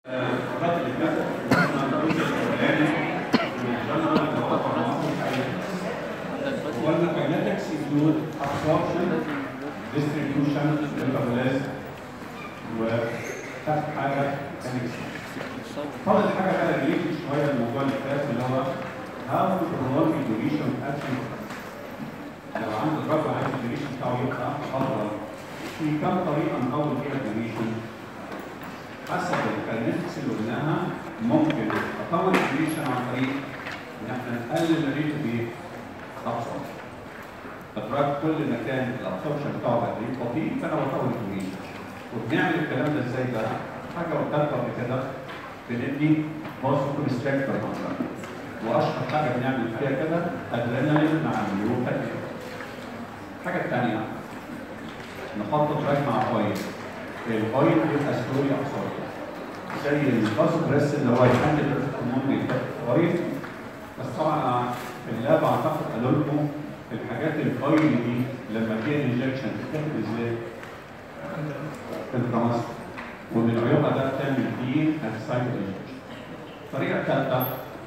الفترات اللي فاتت كنا الجزء الاولاني من الجنرال اللي هو تناقض وقلنا kinetics include absorption, distribution, metabolism وآخر حاجة kinetics. فاضل حاجة بقى ريليتد شوية للموضوع اللي فات اللي هو how to prolong the duration of action. لو عندك الرجل عايز الديوريشن بتاعه يبقى أفضل في كم طريقة نطول فيها الديوريشن؟ حسب الكاينتكس اللي قلناها ممكن اطول الديوريشن عن طريق ان احنا نقلل الريت بايه؟ ابسوربشن. الدراج كل ما كان الابسوربشن بتاعه بقى ريت بطيء فانا بطول الديوريشن. وبنعمل الكلام ده ازاي بقى؟ حاجه قلتها قبل كده بندي بوزو كونستراكتور مثلا. واشهر حاجه بنعمل فيها كده ادرينالين مع النيوروباثي. الحاجه الثانيه نحط دراج مع اويل. الاويل بيبقى سلوري ابسوربشن. زي الباسو بريس اللي هو يحدد الهرمون بيتاخد كويس بس طبعا أنا في اللاب اعتقد قالوا لكم الحاجات الاويل دي لما فيها انجكشن بتتاخد ازاي؟ انتراماسك ومن عيوبها ده بتعمل فيه انتسايد انجكشن. الطريقه الثالثه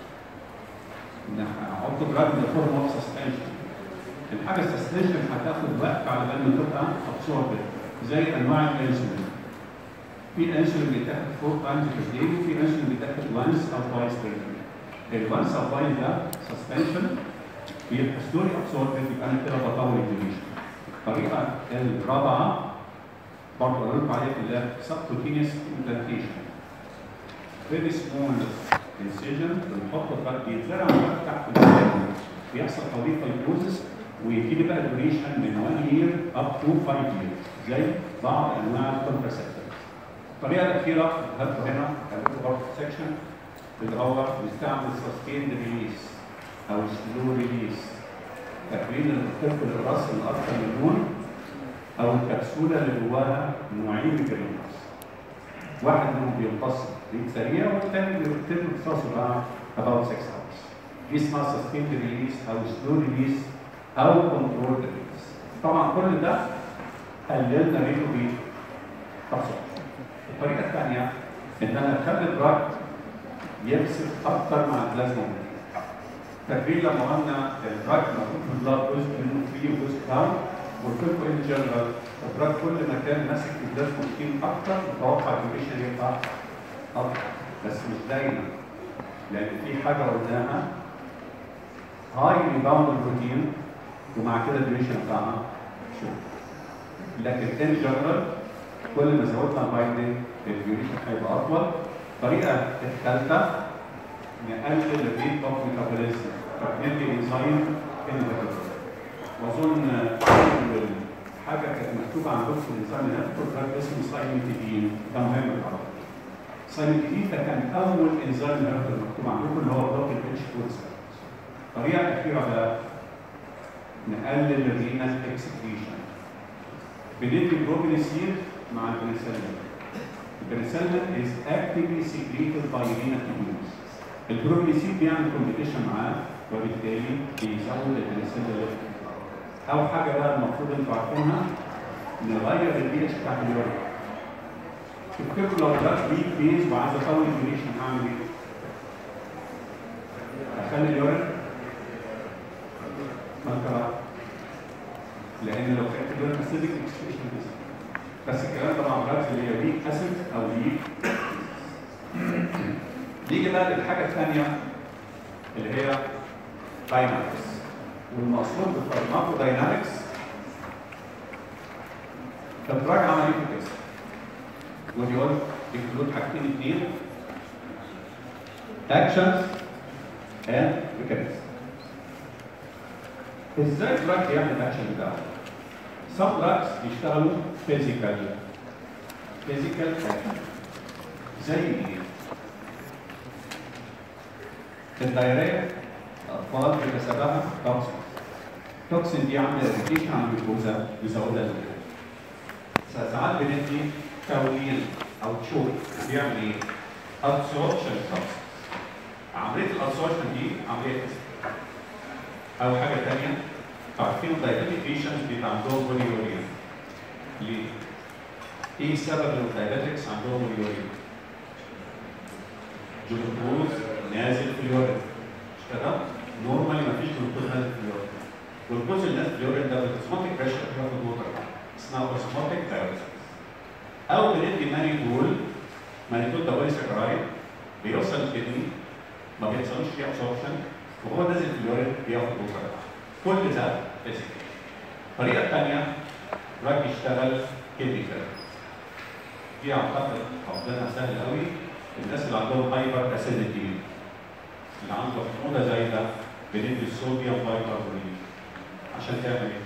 ان احط دراج من فورم اوف سسبنشن. الحاجه السسبنشن هتاخد وقت على بال ما تبقى ابسوربت زي انواع الانسولين. في انسولين بيتاخد فور تايمز في الدي وفي انسولين بيتاخد وانس او توايس بير داي. الوانس او توايس ده سسبنشن بيبقى ستوري ابسوربت يبقى انا كده بطول الديليشن. الطريقه الرابعه برضه قالوا لكم عليها في اللاب سبكوتينيوس امبلانتيشن. فيري سمول انسيجن بنحط الخط بيتزرع تحت الجسم بيحصل توليد فايبروزس ويبتدي بقى دوريشن من 1 يير اب تو 5 يير زي بعض انواع الكونتراسبتيف. الطريقه الاخيره هاتوا هنا هاتوا برضه في سكشن اللي هو بنستعمل سستيند ريليس او سلو ريليس تكوين الطفل الراس الاكثر من لون او الكبسوله اللي جواها نوعين من الجلوكوز واحد منهم بيمتص ريت سريع والثاني بيتم امتصاصه بعد about 6 hours دي اسمها سستيند ريليس او سلو ريليس او كنترول ريليس طبعا كل ده قللنا ريته بايه؟ الطريقه الثانيه ان انا اخلي الدراج يمسك اكتر مع البلازما تكرير لما قلنا الدراج المفروض في البلاد جزء منه فري وجزء داون قلت لكم ان جنرال الدراج كل ما كان ماسك في البلازما كتير اكتر متوقع الديوريشن يبقى اكتر بس مش دايما لان في حاجه قلناها هاي ريباوند البروتين ومع كده الديوريشن بتاعها شوف لكن ان جنرال كل ما زودنا البايندنج الديوريشن هيبقى اطول الطريقه الثالثه نقلل الريت اوف ميتابوليزم فبندي انزيم انهبيتور واظن اول حاجه كانت مكتوبه عندكم في الانزيم انهبيتور ده اسمه سايمتيدين ده مهم تعرفه سايمتيدين ده كان اول انزيم انهبيتور مكتوب عندكم اللي هو بلوك الاتش فود الطريقه الاخيره بقى نقلل الرينال اكسكريشن بندي بروبينيسير مع البنسلين البنسلين is actively secreted by renal tubules البروبينيسير بيعمل كومبيتيشن معاه وبالتالي بيزود البنسلين أول حاجة بقى المفروض انتوا عارفينها نغير البي اتش بتاعت اليورين تفتكروا لو ده ويك بيز وعايز اطول الديوريشن هعمل ايه؟ اخلي اليورين مالكا لان لو خدت اليورين اسيدك اكسبريشن بس الكلام ده مع الدراجز اللي هي ويك اسيد او ويك نيجي بقى للحاجه الثانيه اللي هي داينامكس والمقصود بالفارماكو داينامكس الدراج عمليه كده وديول include حاجتين اثنين actions and mechanism ازاي الدراج يعمل الاكشن بتاعه؟ some drugs بيشتغلوا physical physical action زي ايه؟ الدايريه الاطفال بيبقى سببها توكسين التوكسين دي عامله اريتيشن على الجلوكوزا بيزودها الجلوكوزا ساعات بندي توليل او تشوك بيعمل ايه؟ ابسوربشن توكسين عمليه الابسوربشن دي عمليه او حاجه ثانيه عارفين الدايبيتيك بيشنتس بيبقى عندهم بوليوريا ليه؟ ايه سبب الدايبيتكس عندهم بوليوريا؟ جلوكوز نازل في اليورين مش كده؟ نورمالي مفيش جلوكوز نازل في اليورين جلوكوز اللي نازل في اليورين ده بالاسموتيك بريشر بياخد ووتر اسمها اوسموتيك دايوريسيس او بندي مانيتول مانيتول ده بولي سكرايد بيوصل الكدني ما بيحصلوش فيه ابسوربشن وهو نازل في اليورين بياخد ووتر كل ده فيزيكال الطريقه الثانيه راجل يشتغل كيميكال دي اعتقد حافظينها سهل قوي الناس اللي عندهم هايبر اسيديتي اللي عنده حموضه زايده بندي الصوديوم بايكربونات عشان تعمل ايه؟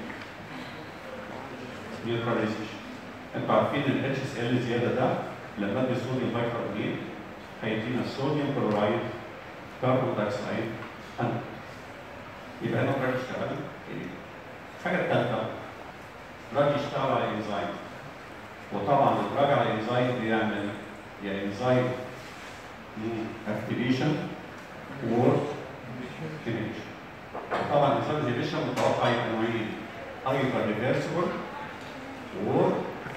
نيوتراليزيشن انتوا عارفين ان الاتش اس ال زياده ده لما ادي صوديوم بايكربونات هيدينا الصوديوم كلورايد كربون دايوكسيد أنا. يبقى هنا الراجل اشتغل إيه؟ الحاجه الثالثه الراجل يشتغل على انزيم وطبعا الراجل على انزيم بيعمل يا انزيم اكتيفيشن اور inhibition طبعا الانزيم انهبيشن متوقع يبقى نوعين ايضا ريفرسبل اور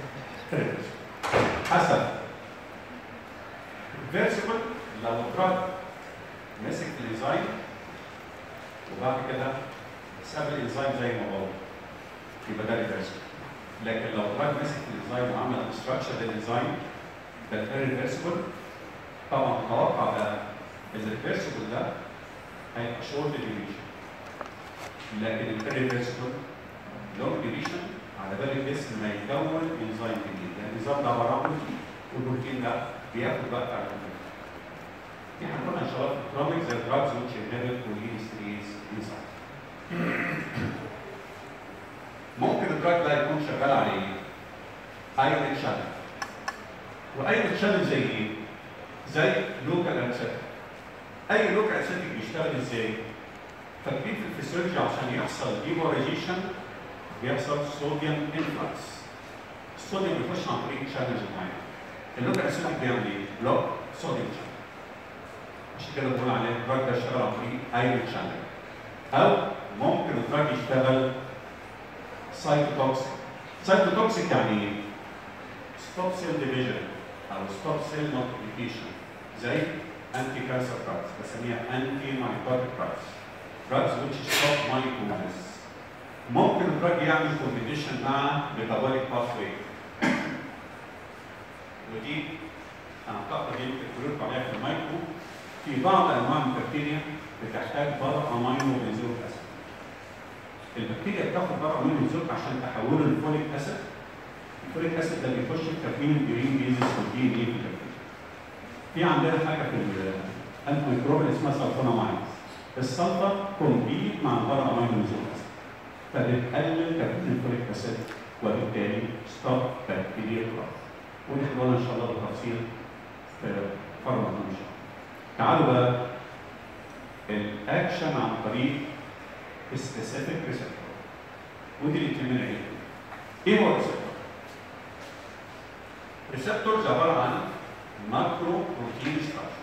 حسب ريفرسبل لو الدراج مسك الانزيم وبعد كده ساب الانزيم زي ما هو يبقى ده ريفرسبل لكن لو دراج مسك الانزيم وعمل استراكشر للانزيم ده irreversible طبعا متوقع ده الريفرسبل ده هيبقى شورت ديوريشن لكن الريفرسبل لونج ديوريشن على بال الجسم ما يكون انزيم جديد لان الانزيم ده عباره عن بروتين والبروتين ده بياخد وقت على البروتين دي هنقولها ان شاء الله في الكرونيك زي الدراجز which inhibit cholinestase enzyme ممكن الدراج ده يكون شغال على ايه؟ ايون شانل وايون شانل زي ايه؟ زي لوكال انسيتك اي لوكال انسيتك بيشتغل ازاي؟ فاكرين في الفسيولوجي عشان يحصل ديبوريزيشن بيحصل صوديوم انفلكس الصوديوم بيخش عن طريق شانلز معينه اللوكال انسيتك بيعمل ايه؟ بلوك صوديوم شانل عشان كده بنقول عليه الدراج ده يشتغل عن طريق ايون شانل او ممكن الدراج يشتغل سايتوتوكسيك سايتوتوكسيك يعني ايه؟ ستوب سيل ديفيجن او ستوب سيل مالتيبيكيشن زي انتي كانسر دراجز بسميها انتي مايكوتيك دراجز دراجز which stop mitosis ممكن الدراج يعمل كومبيتيشن مع ميتابوليك باثوي ودي اعتقد يمكن تقولوا عليها في المايكرو في بعض انواع من البكتيريا بتحتاج بره امينو بنزويك اسيد البكتيريا بتاخد بره امينو بنزويك عشان تحوله لفوليك اسيد الفوليك اسيد ده بيخش في تكوين الجرين بيزس والدي ان اي في البكتيريا في عندنا حاجه في الانتيميكروبيال اسمها سلفونامايدز السلفا كومبيت مع بره امينو بنزويك اسيد فبتقلل تكوين الفوليك اسيد وبالتالي ستوب بكتيريا كراف ودي هنقولها ان شاء الله بالتفصيل في فرمة ان شاء الله تعالوا بقى الاكشن عن طريق سبيسيفيك ريسبتور ودي اللي تهمنا ايه؟ ايه هو الريسبتور؟ ريسبتورز عباره عن ماكرو بروتين ستراكشر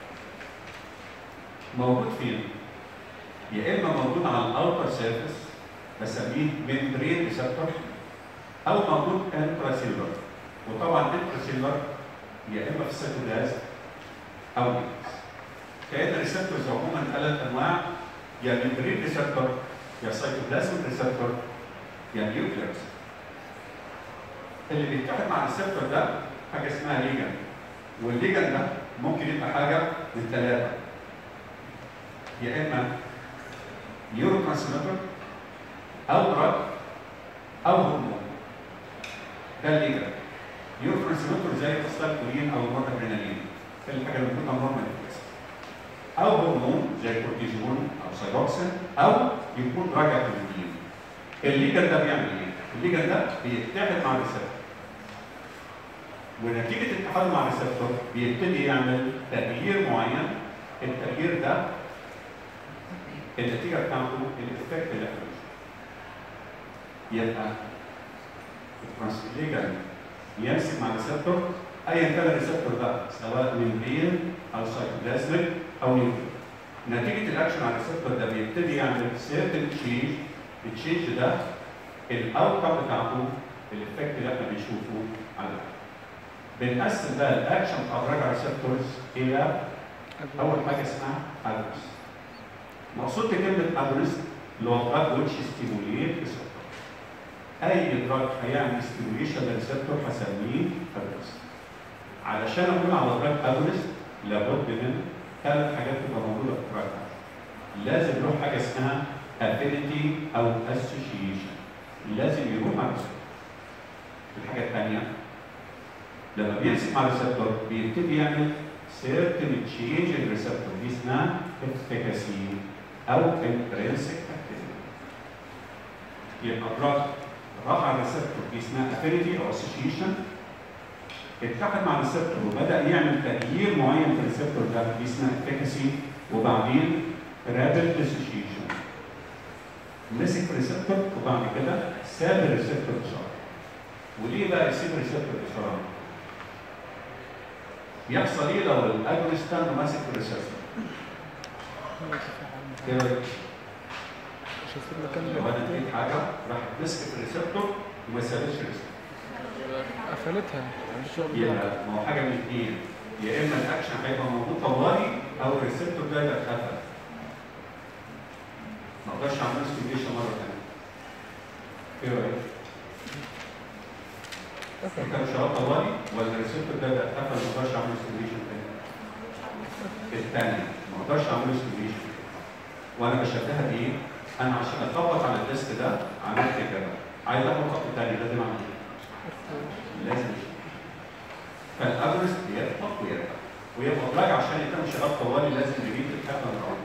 موجود فين؟ يا اما موجود على الاوتر سيرفيس بسميه ميمبرين ريسبتور او موجود انتراسيلر وطبعا انتراسيلر يا اما في السيتوبلازم او نيوكليس كأن الريسبتورز عموما ثلاث انواع يا ميمبرين ريسبتور يا سيتوبلازم ريسبتور يا نيوكلير ريسبتور اللي بيتحد مع الريسبتور ده حاجه اسمها ليجن والليجن ده ممكن يبقى حاجه من ثلاثه يا اما نيورو ترانسميتر او دراج او هرمون ده الليجن نيورو ترانسميتر زي الستالكولين او النورادرينالين الحاجه اللي بتكون نورمال او هرمون زي الكورتيزون او سايروكسين او يكون راجع بروتين الليجن ده بيعمل ايه؟ الليجن ده بيتحد مع الريسبتور ونتيجه اتحاده مع الريسبتور بيبتدي يعمل تغيير معين التغيير ده النتيجه بتاعته الافكت اللي احنا يبقى الليجن يمسك مع الريسبتور ايا كان الريسبتور ده سواء ممبرين او سايتوبلازميك او نيوكلير نتيجه الاكشن على الريسبتور ده بيبتدي يعمل سيرتن تشينج التشينج ده الاوتكم بتاعته الافكت اللي احنا بنشوفه على بنقسم بقى الاكشن بتاع الراجع ريسبتورز الى اول حاجه اسمها اجونست مقصود بكلمه اجونست اللي هو دراج ويتش ستيموليت ريسبتور اي دراج هيعمل ستيموليشن للريسبتور هسميه اجونست علشان اقول على دراج اجونست لابد من ثلاث حاجات تبقى موجوده في الدراج لازم يروح حاجه اسمها افينيتي او اسوشيشن لازم يروح مع الريسبتور الحاجه الثانيه لما بيمسك مع الريسبتور بيبتدي يعمل certain change in receptor دي اسمها efficacy او intrinsic activity يبقى دراج راح على الريسبتور دي اسمها affinity او association اتحد مع الريسبتور وبدا يعمل تغيير معين في الريسبتور ده دي اسمها efficacy وبعدين rapid dissociation مسك في الريسبتور وبعد كده ساب الريسبتور بسرعه وليه بقى يسيب الريسبتور بسرعه؟ يحصل ايه لو الاجونست كان ماسك في الريسبتور؟ ايه رايك؟ شوف المكان لو انا اللي اديت حاجه راح مسك في الريسبتور وما سابتش الريسبتور قفلتها الشغل ده يبقى ما هو حاجه من اثنين يا اما الاكشن هيبقى موجود طوالي او الريسبتور ده يبقى اتقفل ما اقدرش اعمل ستيميشن مره ثانيه ايه رايك؟ انت مش شغال طوالي ولا الريسبتور ده يبقى اتقفل ما اقدرش اعمل ستيميشن تاني الثاني ما اقدرش اعمل ستيميشن وانا بشبهها بايه؟ انا عشان اخبط على الديسك ده عملت كده عايز اخد خط تاني لازم اعمل ايه؟ لازم فالاجرس بيرفع ويرفع ويبقى دراج عشان يتم شغال طوالي لازم يجيب الكابل الارض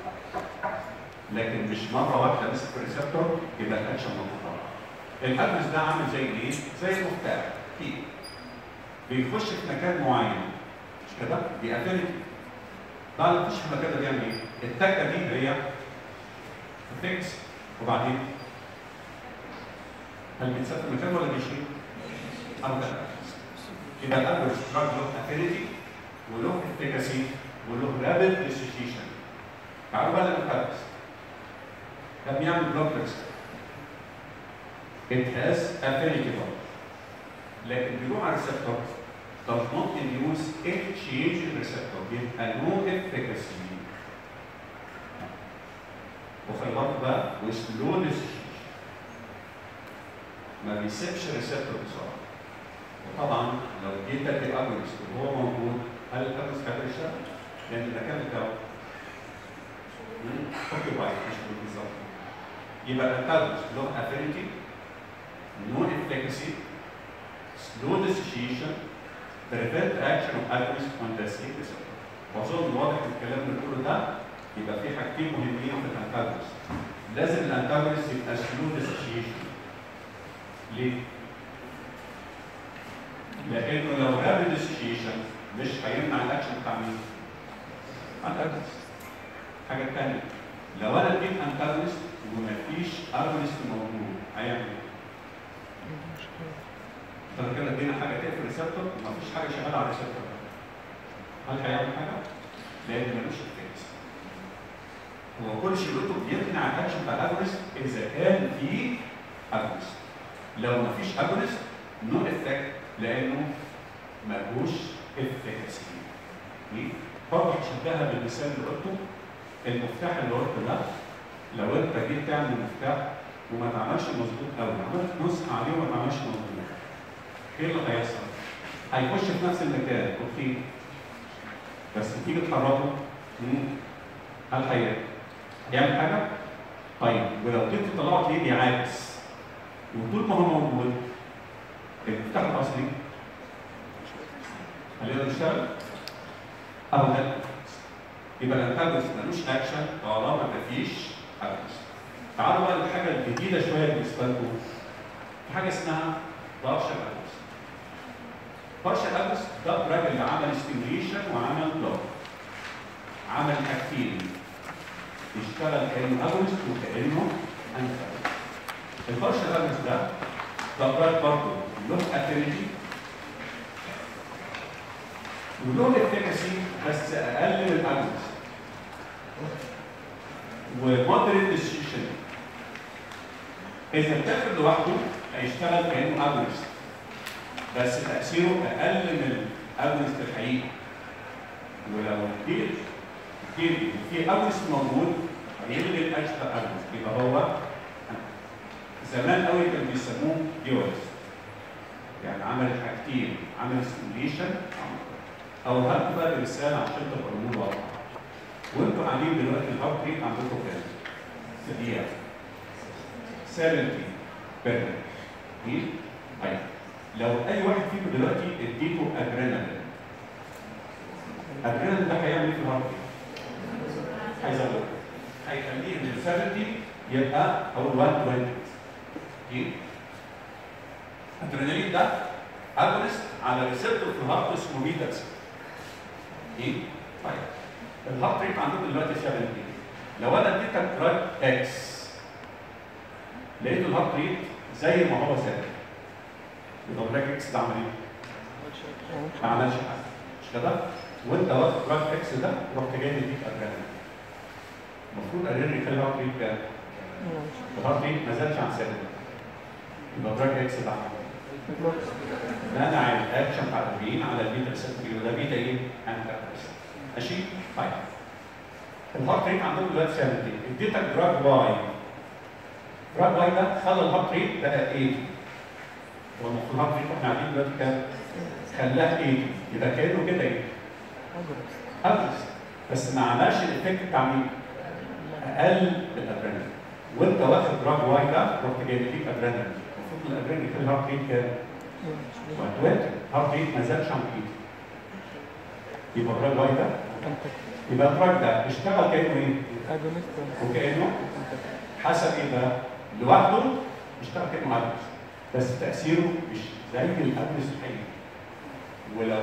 لكن مش مره واحده مسك في الريسبتور يبقى الاكشن مقطوع الاجرس ده عامل زي ايه؟ زي المفتاح كي بيخش في مكان معين مش كده؟ بيقفل بعد ما يخش في المكان ده بيعمل ايه؟ التكه دي هي فيكس وبعدين هل بيتساب في المكان ولا بيشيل؟ أو لا يبقى الأول دراج له افينيتي وله افيكاسي وله رابid ديسوسيشن تعالوا بقى للأبحاث كان بيعمل بلوك ريسك It has affinity bond لكن بيروح على الريسبتور does not induce exchange in receptor يبقى no efficacy وخلي بالك بقى وسلو ديسوسيشن ما بيسيبش الريسبتور بسرعه وطبعا لو جيت ادي اجونست وهو موجود هل الاجونست هيقدر يشتغل؟ لان المكان بتاعه اوكيبايد مش بالظبط يبقى الاجونست له افينيتي نو افيكاسي سلو ديسوشيشن prevent action of agonist on the sleep receptor واظن واضح الكلام اللي بنقوله ده يبقى في حاجتين مهمين في الانتاجونست لازم الانتاجونست يبقى سلو ديسوشيشن ليه؟ لانه لو رابد ديسوشيشن مش هيمنع الاكشن بتاع مين؟ انتاجونست الحاجه الثانيه لو انا اديت انتاجونست ومفيش اجونست موجود هيعمل ايه؟ فانا كده ادينا حاجه تقفل ريسبتور ومفيش حاجه شغاله على الريسبتور هل هيعمل حاجه؟ لان ملوش افكت هو كل شغلته بيقنع الاكشن بتاع الاجونست اذا كان في اجونست لو مفيش اجونست نو افكت لانه ملهوش افكاسي برضه هشبهها بالمثال اللي قلته المفتاح اللي قلته ده لو انت جيت تعمل مفتاح وما تعملش مظبوط قوي عملت نسخه عليه وما تعملش مظبوط ايه اللي هيحصل؟ هيخش في نفس المكان اوكي بس تيجي تحركه مم. هل هي هيعمل حاجه؟ طيب ولو جيت طلعت ليه بيعاكس وطول ما هو موجود المفتاح الاصلي هل يقدر يشتغل؟ او لا يبقى الانتاجونست ملوش اكشن طالما مفيش اكشن تعالوا بقى للحاجه الجديده شويه بالنسبه لكم في حاجه اسمها بارشل اجونست بارشل اجونست ده الراجل اللي عمل ستيميوليشن وعمل بلوك عمل حاجتين يشتغل كانه اجونست وكانه انتاجونست البارشل اجونست ده ده الراجل برضه له افينيتي وله افكاسي بس اقل من الاجونست ومودريت ديسيشن اذا اتاخد لوحده هيشتغل كانه اجونست بس تاثيره اقل من الاجونست الحقيقي ولو الديل الديل في اجنس موجود يلغي الاكسترا اجنس يبقى هو زمان قوي كانوا بيسموه ديورس يعني عمل حاجتين عمل ستيميليشن او هاتوا بقى برساله عشان تبقى الامور واضحه وانتوا قاعدين دلوقتي الهارت ريت عندكم كام؟ في الدقيقه 70 بيرن دي طيب لو اي واحد فيكم دلوقتي اديته ادرينالين ادرينالين ده هيعمل ايه في الهارت ريت؟ هيزود هيخليه من 70 يبقى او 120 دي الادرينالين ده اجونست على ريسبتور في الهارت اسمه بيتا ايه؟ طيب الهارت ريت عندكم دلوقتي 70 لو انا اديتك دراج اكس لقيت الهارت ريت زي ما هو ثابت يبقى دراج اكس ده عمل ايه؟ ما عملش حاجه مش كده؟ وانت واخد دراج اكس ده رحت جاي مديك ادرينالين المفروض ادرينالين يخلي الهارت ريت كام؟ الهارت ريت ما زادش عن ثابت يبقى دراج اكس ده عمل ايه؟ منع الاكشن بتاع البين على البيتا ريسبتور وده بيتا ايه؟ انتاجونست ماشي؟ طيب الهارت ريت عندكم دلوقتي 70 اديتك دراج واي دراج واي ده خلى الهارت ريت بقى 80 هو المفروض الهارت ريت احنا قاعدين دلوقتي كام؟ خلاها 80 يبقى كانه كده ايه؟ اجرس بس ما عملش الايفكت بتاع مين؟ اقل من الادرينالين وانت واخد دراج واي ده رحت جاي مديك ادرينالين المفروض الادرينالين يخلي الهارت ريت كام؟ 120 هارت ريت ما زادش عن 80 يبقى الدراج واي ده يبقى الدراج ده اشتغل كانه ايه؟ وكانه حسب ايه بقى؟ لوحده اشتغل كانه اجنس بس تاثيره مش زي الاجنس الحقيقي ولو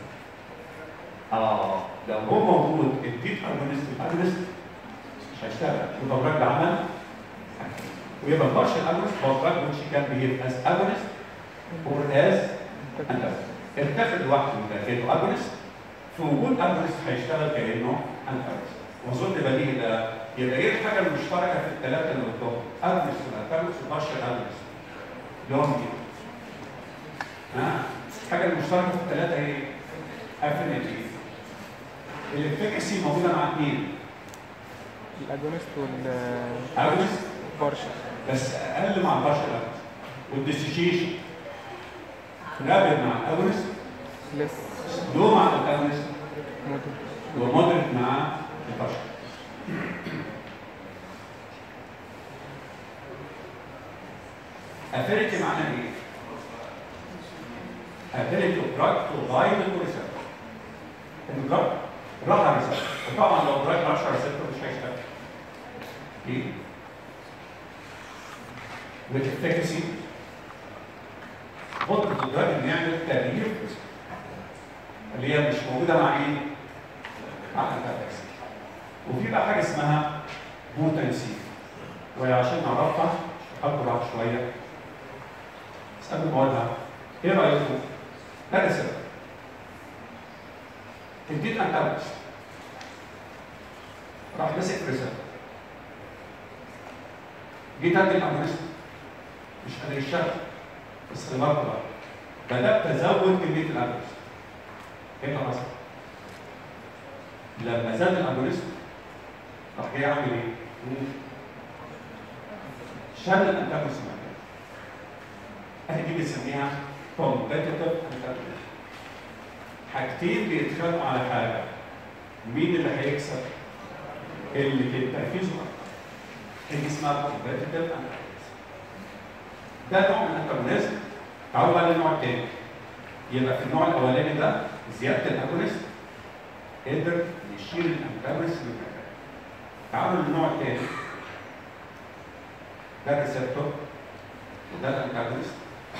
اه لو هو موجود اديت اجنس الاجنس مش هيشتغل يبقى الدراج ده عمل ويبقى partial agonist هو drug which can behave as agonist or as antagonist. اتاخد لوحده ده كانه agonist في وجود agonist هيشتغل كانه antagonist. واظن بديهي ده يبقى ايه الحاجه المشتركه في الثلاثه اللي قدام؟ agonist والانتاجونست وبارشال agonist. اللي هم كده. ها؟ الحاجه المشتركه في الثلاثه ايه؟ affinity. الافكاسي موجوده مع اثنين. الاجونست وال agonist بارشل بس اقل مع البشر الاجونست والديسيشيشن رابد مع الاجونست لس لو مع الاجونست موديل ومودريت مع البشر افيريتي معناها ايه؟ افيريتي اوف دراج تو بايند تو ريسبتور الدراج راح على ريسبتور وطبعا لو الدراج ما راحش على ريسبتور مش هيشتغل ايه؟ والافكاسي قدرة الدراج انه يعمل تغيير في الريسبتور اللي هي مش موجودة مع ايه؟ مع الافكاسي وفي بقى حاجة اسمها بوتنسي وهي عشان نعرفها هقرا شوية بس قبل ما اقولها ايه رأيكم؟ ده ريسبتور اديت انتاجونست راح مسك ريسبتور جيت ادي الاجونست مش قادر يشتغل بس خلي بالك بقى بدات ازود كميه الاجونست ايه اللي حصل؟ لما زاد الاجونست راح جاي عامل ايه؟ شال الانتاجونست مكانه اهي دي بنسميها كومبتيتيف انتاجونست حاجتين بيتخانقوا على حاجه مين اللي هيكسب؟ اللي كان تركيزه اكتر اللي اسمها كومبتيتيف انتاجونست ده نوع من الانتاجونست تعالوا بقى للنوع الثاني يبقى في النوع الاولاني ده زياده الاجونست قدر يشيل الانتاجونست من مكانه تعالوا للنوع الثاني ده الريسبتور وده الانتاجونست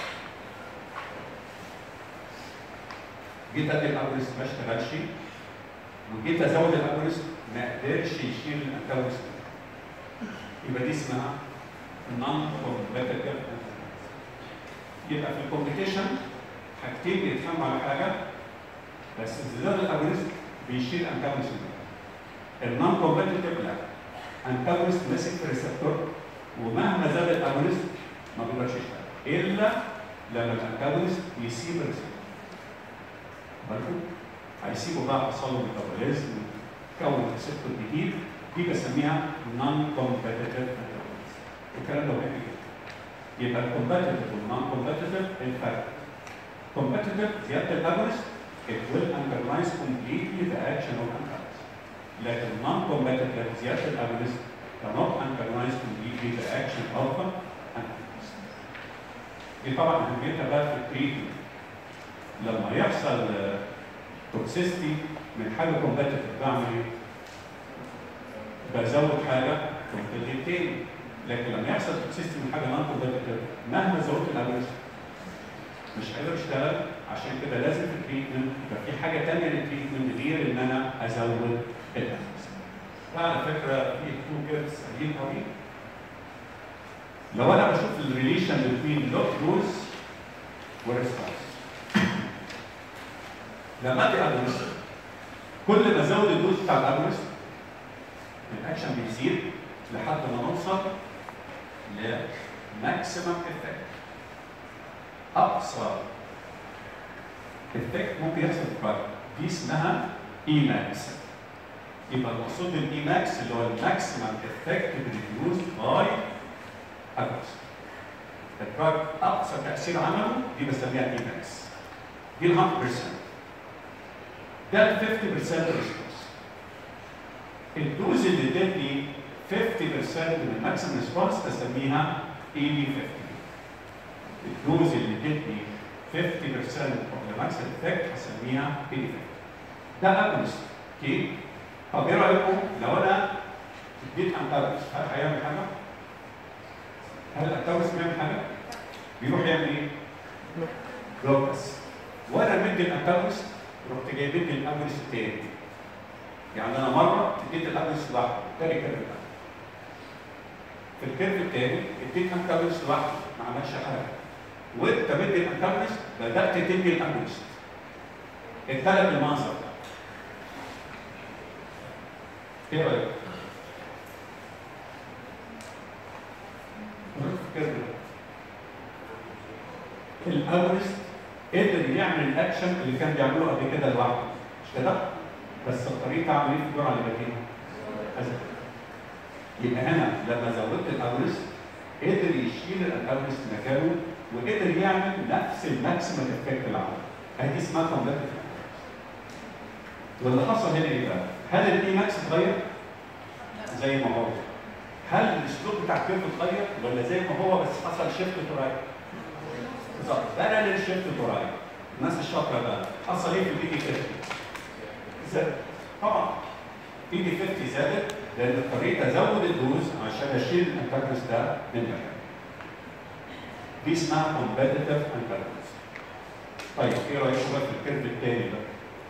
جيت ادي الاجونست ما اشتغلش وجيت ازود الاجونست ما قدرش يشيل الانتاجونست يبقى دي اسمها نون كومبتيتيف يبقى في الكومبيتيشن حاجتين بيتفهموا على حاجه بس زياده الاجونست بيشيل انتاجونست النون كومبتيتيف لا انتاجونست ماسك في ريسبتور ومهما زاد الاجونست ما بيقدرش يشتغل الا لما الانتاجونست يسيب الريسبتور بالكم هيسيبوا بقى حصل له ميتابوليزم كون ريسبتور جديد دي بسميها نون كومبتيتيف الكلام ده مهم جدا يبقى الكومبتيتيف والنون كومبتيتيف الفرق كومبتيتيف زياده الاجونست it will antagonize completely the action of antagonist لكن non competitive زياده الاجونست cannot antagonize completely the action of antagonist دي طبعا اهميتها بقى في التريتمنت لما يحصل توكسيستي من حاجه كومبتيتيف بعمل ايه؟ بزود حاجه كومبتيتيف تاني لكن لما يحصل توكسيستي من حاجه نون كومبتيتيف مهما زودت الاجونست مش هيقدر يشتغل عشان كده لازم في التريتمنت يبقى في حاجه ثانيه للتريتمنت غير ان انا ازود الاجونست وعلى فكره في تو كيرفز سهلين قوي لو انا بشوف الريليشن بين لوك دوز وريسبونس لما ادي اجونست كل ما ازود الدوز بتاع الاجونست الاكشن بيزيد لحد ما نوصل لماكسيمم افكت اقصى افكت ممكن يحصل في الدراج دي اسمها اي ماكس يبقى المقصود بالاي ماكس اللي هو الماكسيمم افكت ريديوز باي اجونست الدراج اقصى تاثير عمله دي بسميها اي ماكس دي ال 100% ده ال 50% ريسبونس الدوز اللي ادتني 50% من الماكسيمم ريسبونس بسميها اي بي 50 الدوز اللي ادتني 50% of the max effect هسميها اي بي 50 ده اجونست اوكي طب ايه رايكم لو انا اديت انتاجونست هل هيعمل حاجه؟ هل الانتاجونست بيعمل حاجه؟ بيروح يعمل ايه؟ بلوك بس وانا مدي الانتاجونست رحت جاي مدي الاجونست تاني يعني انا مره اديت الاجونست لوحده تاني كيرف في الكيرف الثاني اديت انتاجونست لوحده ما عملش حاجه وانت مدي الانتاجونست بدات تدي الاجونست اتقلب المنظر ده ايه رايك؟ الاجونست قدر يعمل الاكشن اللي كان بيعمله قبل كده لوحده مش كده؟ بس الطريقه عمل ايه في الجرعه اللي بادئها؟ أزل. يبقى هنا لما زودت الاجونست قدر يشيل الاجونست مكانه وقدر يعمل نفس الماكسيمم افكت اللي عمله. هذه اسمها كومبليت واللي حصل هنا ايه بقى؟ هل الاي ماكس اتغير؟ زي ما هو. هل الاسلوب بتاع الكيرف اتغير ولا زي ما هو بس حصل شيفت تو رايت؟ بالظبط بارلل شيفت تو رايت. الناس الشاطره بقى حصل ايه في الاي دي 50؟ زاد طبعا اي دي 50 زادت لان اضطريت ازود الدوز عشان اشيل الانتاجونست ده من مكانه. دي اسمها كومبتيتيف انتاجونست. طيب ايه رايكم بقى في الكيرف الثاني ده؟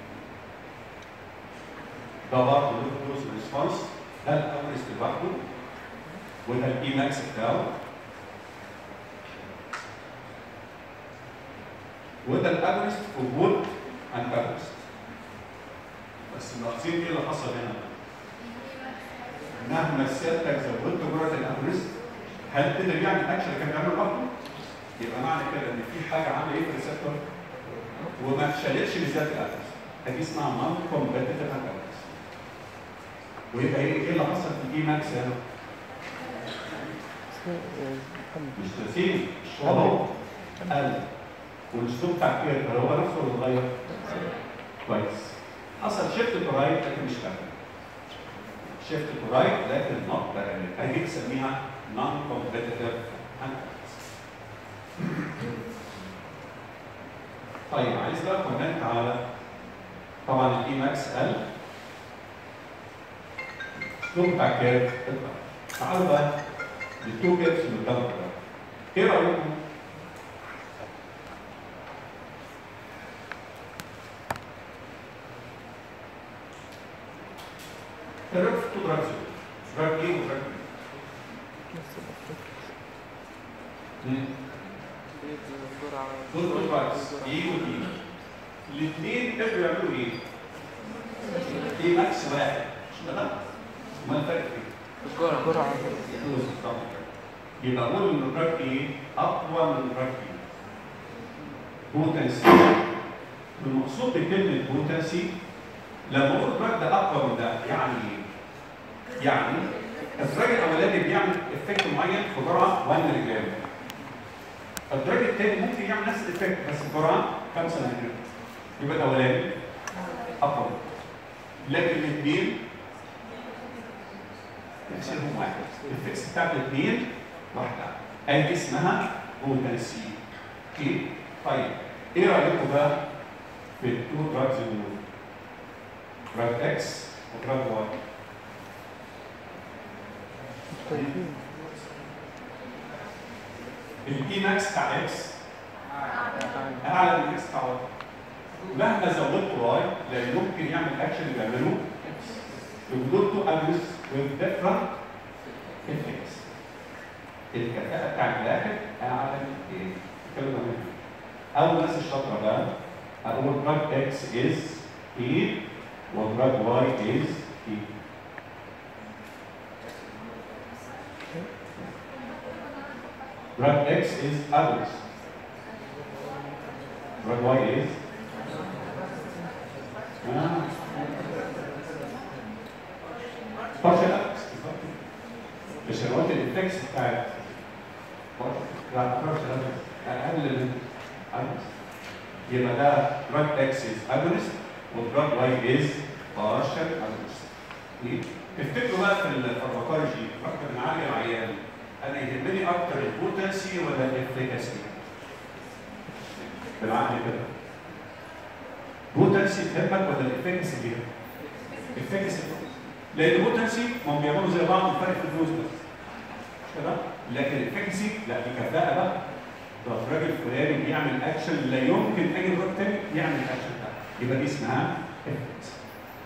ده برضه له دوز ريسبونس ده الاجونست لوحده وده الاي ماكس بتاعه وده الاجونست في وجود انتاجونست بس ملاحظين ايه اللي حصل هنا؟ مهما سيادتك زودت جرعه الاجونست هل قدر يعمل الاكشن اللي كان بيعمله لوحده؟ يبقى معنى كده ان في حاجه عامله ايه في الريسبتور وما اتشالتش بالذات الاجونست دي اسمها نون كومبتيتيف انتاجونست ويبقى ايه ايه اللي حصل في الاي ماكس هنا؟ مش تسيب مش هو قل والاسلوب بتاع الكيرف هل هو نفسه ولا اتغير؟ كويس حصل شيفت تو رايت لكن مش كامل شيفت تو رايت لكن نوت بارلل دي بنسميها نون كومبتيتيف طيب عايز بقى كومنت على طبعا الاي ماكس قل الاسلوب بتاع الكيرف اتغير تعالوا بقى للتو كيرفز اللي قدامكم ده ايه رايكم؟ الرف تو دراجز دراج ايه ودراج بي دول دول دراجز ايه ودي الاثنين قدروا يعملوا ايه؟ ايه ماكس واحد مش كده؟ ما الفرق فين؟ الجرعة بالظبط يبقى اقول ان دراج ايه اقوى من دراج ايه بوتنسي المقصود بكلمه بوتنسي لما اقول الدراج ده اقوى من ده يعني ايه؟ يعني الدراج الاولاني بيعمل افكت معين في جرعه 1 ملي جرام الدراج الثاني ممكن يعمل نفس الافكت بس في جرعه 5 ملي جرام يبقى الاولاني اقوى لكن الاثنين تاثيرهم واحد الفكس بتاعت الاثنين واحده ادي اسمها بوتنسي اوكي طيب ايه رايكم بقى في التو دراجز دول دراج اكس ودراج واي مختلفين الاي ماكس بتاع اكس يعني اعلى من الاكس بتاع واي مهما زودت واي لا يمكن يعمل اكشن اللي بيعمله اكس يقدر تو اجريس with different effects الكفاءة بتاع الواحد اعلى من ايه؟ الكلمة منها اول ناس الشاطرة بقى اقول دراج اكس از اي ودراج واي از اي Drug X is others. Drug Y is آه. partial others. مش انا قلت الافكس بتاعت partial- لا partial others اقل من others. يبقى ده drug X is agonist ودرج Y is partial agonist. إيه؟ تفتكروا بقى في الفارماكولوجي اكتر من عالي العيان انا يهمني اكتر البوتنسي ولا الافليكاسي؟ بالعقل كده بوتنسي تهمك ولا الافليكاسي دي؟ الافليكاسي لان البوتنسي ما هم بيعملوا زي بعض الفرق في الدوز بس مش كده؟ لكن الافليكاسي لا دي كفاءه بقى ده الراجل الفلاني بيعمل اكشن لا يمكن اي دراج تاني يعمل الاكشن ده يبقى دي اسمها افليكاسي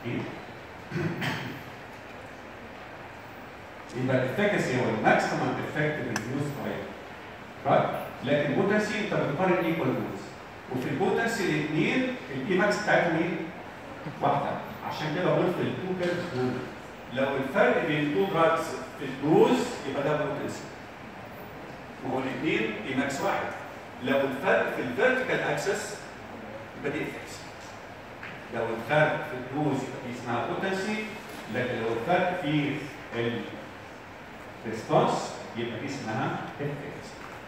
يبقى الافكاسي هو الماكسيمم افكت ريديوس رايت رايت لكن بوتاسي انت بتقارن ايكوال دوز وفي البوتاسي الاثنين الاي ماكس بتاعتهم ايه؟ واحده عشان كده قلت في التو كيرفز دول لو الفرق بين التو دراجز في الدوز يبقى ده بوتاسي ما هو الاثنين اي ماكس واحد لو الفرق في الفيرتيكال اكسس يبقى دي افكسي لو الفرق في الدوز يبقى دي اسمها بوتاسي لكن لو الفرق في ال ريسبونس يبقى دي اسمها افكت.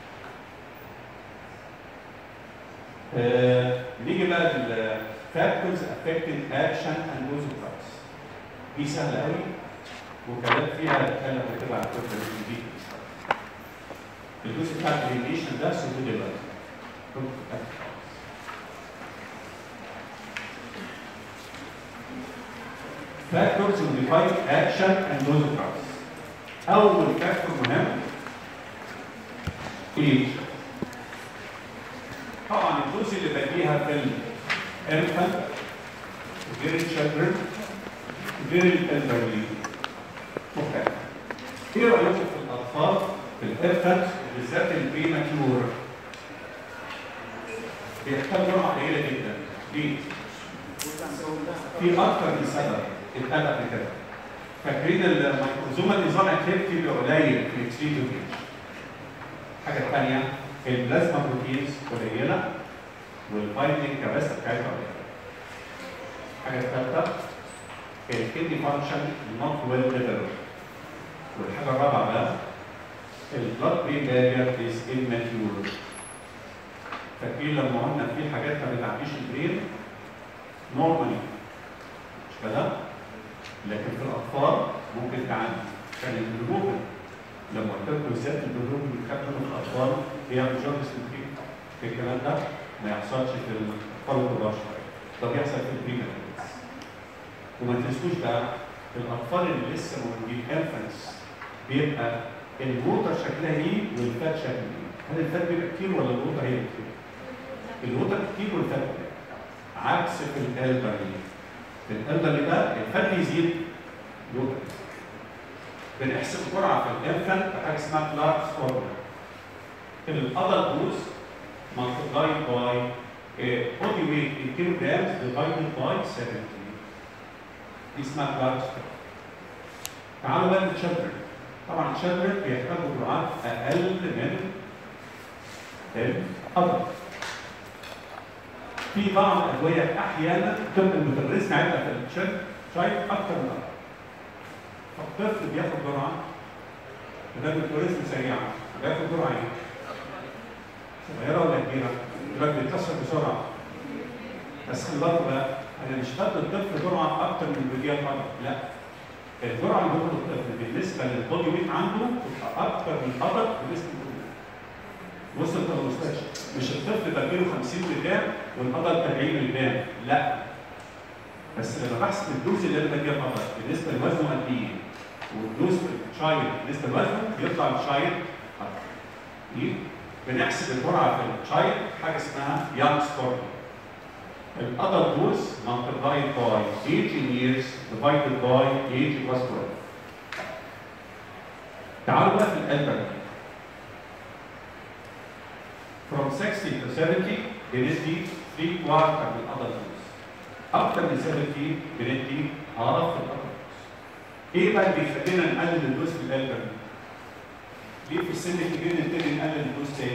آه نيجي بقى للفاكتورز affecting action and dose of drugs. دي سهله قوي وكلام فيها اتكلم كده على فكره دي الجزء بتاع الريليشن ده سيبوه دلوقتي. Factors will define action and dose of drugs. أول فاكتور مهم ايه؟ طبعا الدوز اللي بديها في الانفانت غير الشابرن غير الالبرلي مختلف. ايه رأيكم في الأطفال في الانفانت بالذات البريماتيور؟ بيحتاج جرعة قليلة جدا. ليه؟ في أكثر من سبب اتقال قبل كده. فاكرين الميكروزوم النظام اكتيفيتي بيبقى قليل في الاكسيتو حاجه ثانيه البلازما بروتينز قليله والبايندنج كاباسيتي بتاعتها قليله حاجه ثالثه الكدني فانكشن نوت ويل ديفلوبد والحاجه الرابعه بقى البلاد برين بارير از immature فاكرين لما قلنا في حاجات ما بتعديش البرين نورمالي مش كده؟ لكن في الاطفال ممكن تعدي كان البلوغ لما قلت لكم ازاي البلوغ اللي خدته من الاطفال بيعمل جوندس في الكلام ده ما يحصلش في الاطفال الكبار شويه ده بيحصل في البريمير وما تنسوش بقى الاطفال اللي لسه موجودين انفانتس بيبقى الووتر شكلها ايه والفات شكلها ايه؟ هل الفات بيبقى كتير ولا الووتر هي كتير؟ الووتر كتير والفات قليل عكس في الالبرلي في الالبرلي ده الفات بيزيد الووتر بنحسب جرعه في الانفانت بحاجه اسمها كلاركس فورمولا الادلت دوز multiplied by uh, body weight in kilograms divided by 70 دي اسمها كلاركس تعالوا بقى للتشابرن طبعا التشابرن بيحتاجوا جرعات اقل من الادلت في بعض الادويه احيانا تبقى بتدرسنا عندنا في الشركه شايف اكتر من اكتر فالطفل بياخد جرعه ده بتورث سريعه بياخد جرعه ايه؟ صغيره ولا كبيره؟ الدرج بيتكسر بسرعه بس خلي بالك بقى انا مش بدي الطفل جرعه اكتر من البديه القدر لا الجرعه اللي بياخد الطفل بالنسبه للبودي ويت عنده تبقى اكتر من القدر بالنسبه للبودي وصلت ولا ما وصلتش؟ مش الطفل بديله 50 مليجرام والقدر 70 مليجرام لا بس لما بحسب الدوز اللي انا بديها القدر بالنسبه لوزنه قد ايه؟ والدوز في الشايل بالنسبه لوزنه بيطلع الشايل اكتر. ليه؟ بنحسب الجرعه في الشايل حاجه اسمها يانج سكور الأدر دوز multiplied by age in years divided by age plus 12 تعالوا بقى في الألبر from 60 to 70 بندي 3 كوارتر من الأدر دوز أكتر من 70 بندي half في الأدر دوز إيه بقى اللي بيخلينا نقلل الدوز في الألبر ليه في السن الكبير نبتدي نقلل الدوز تاني؟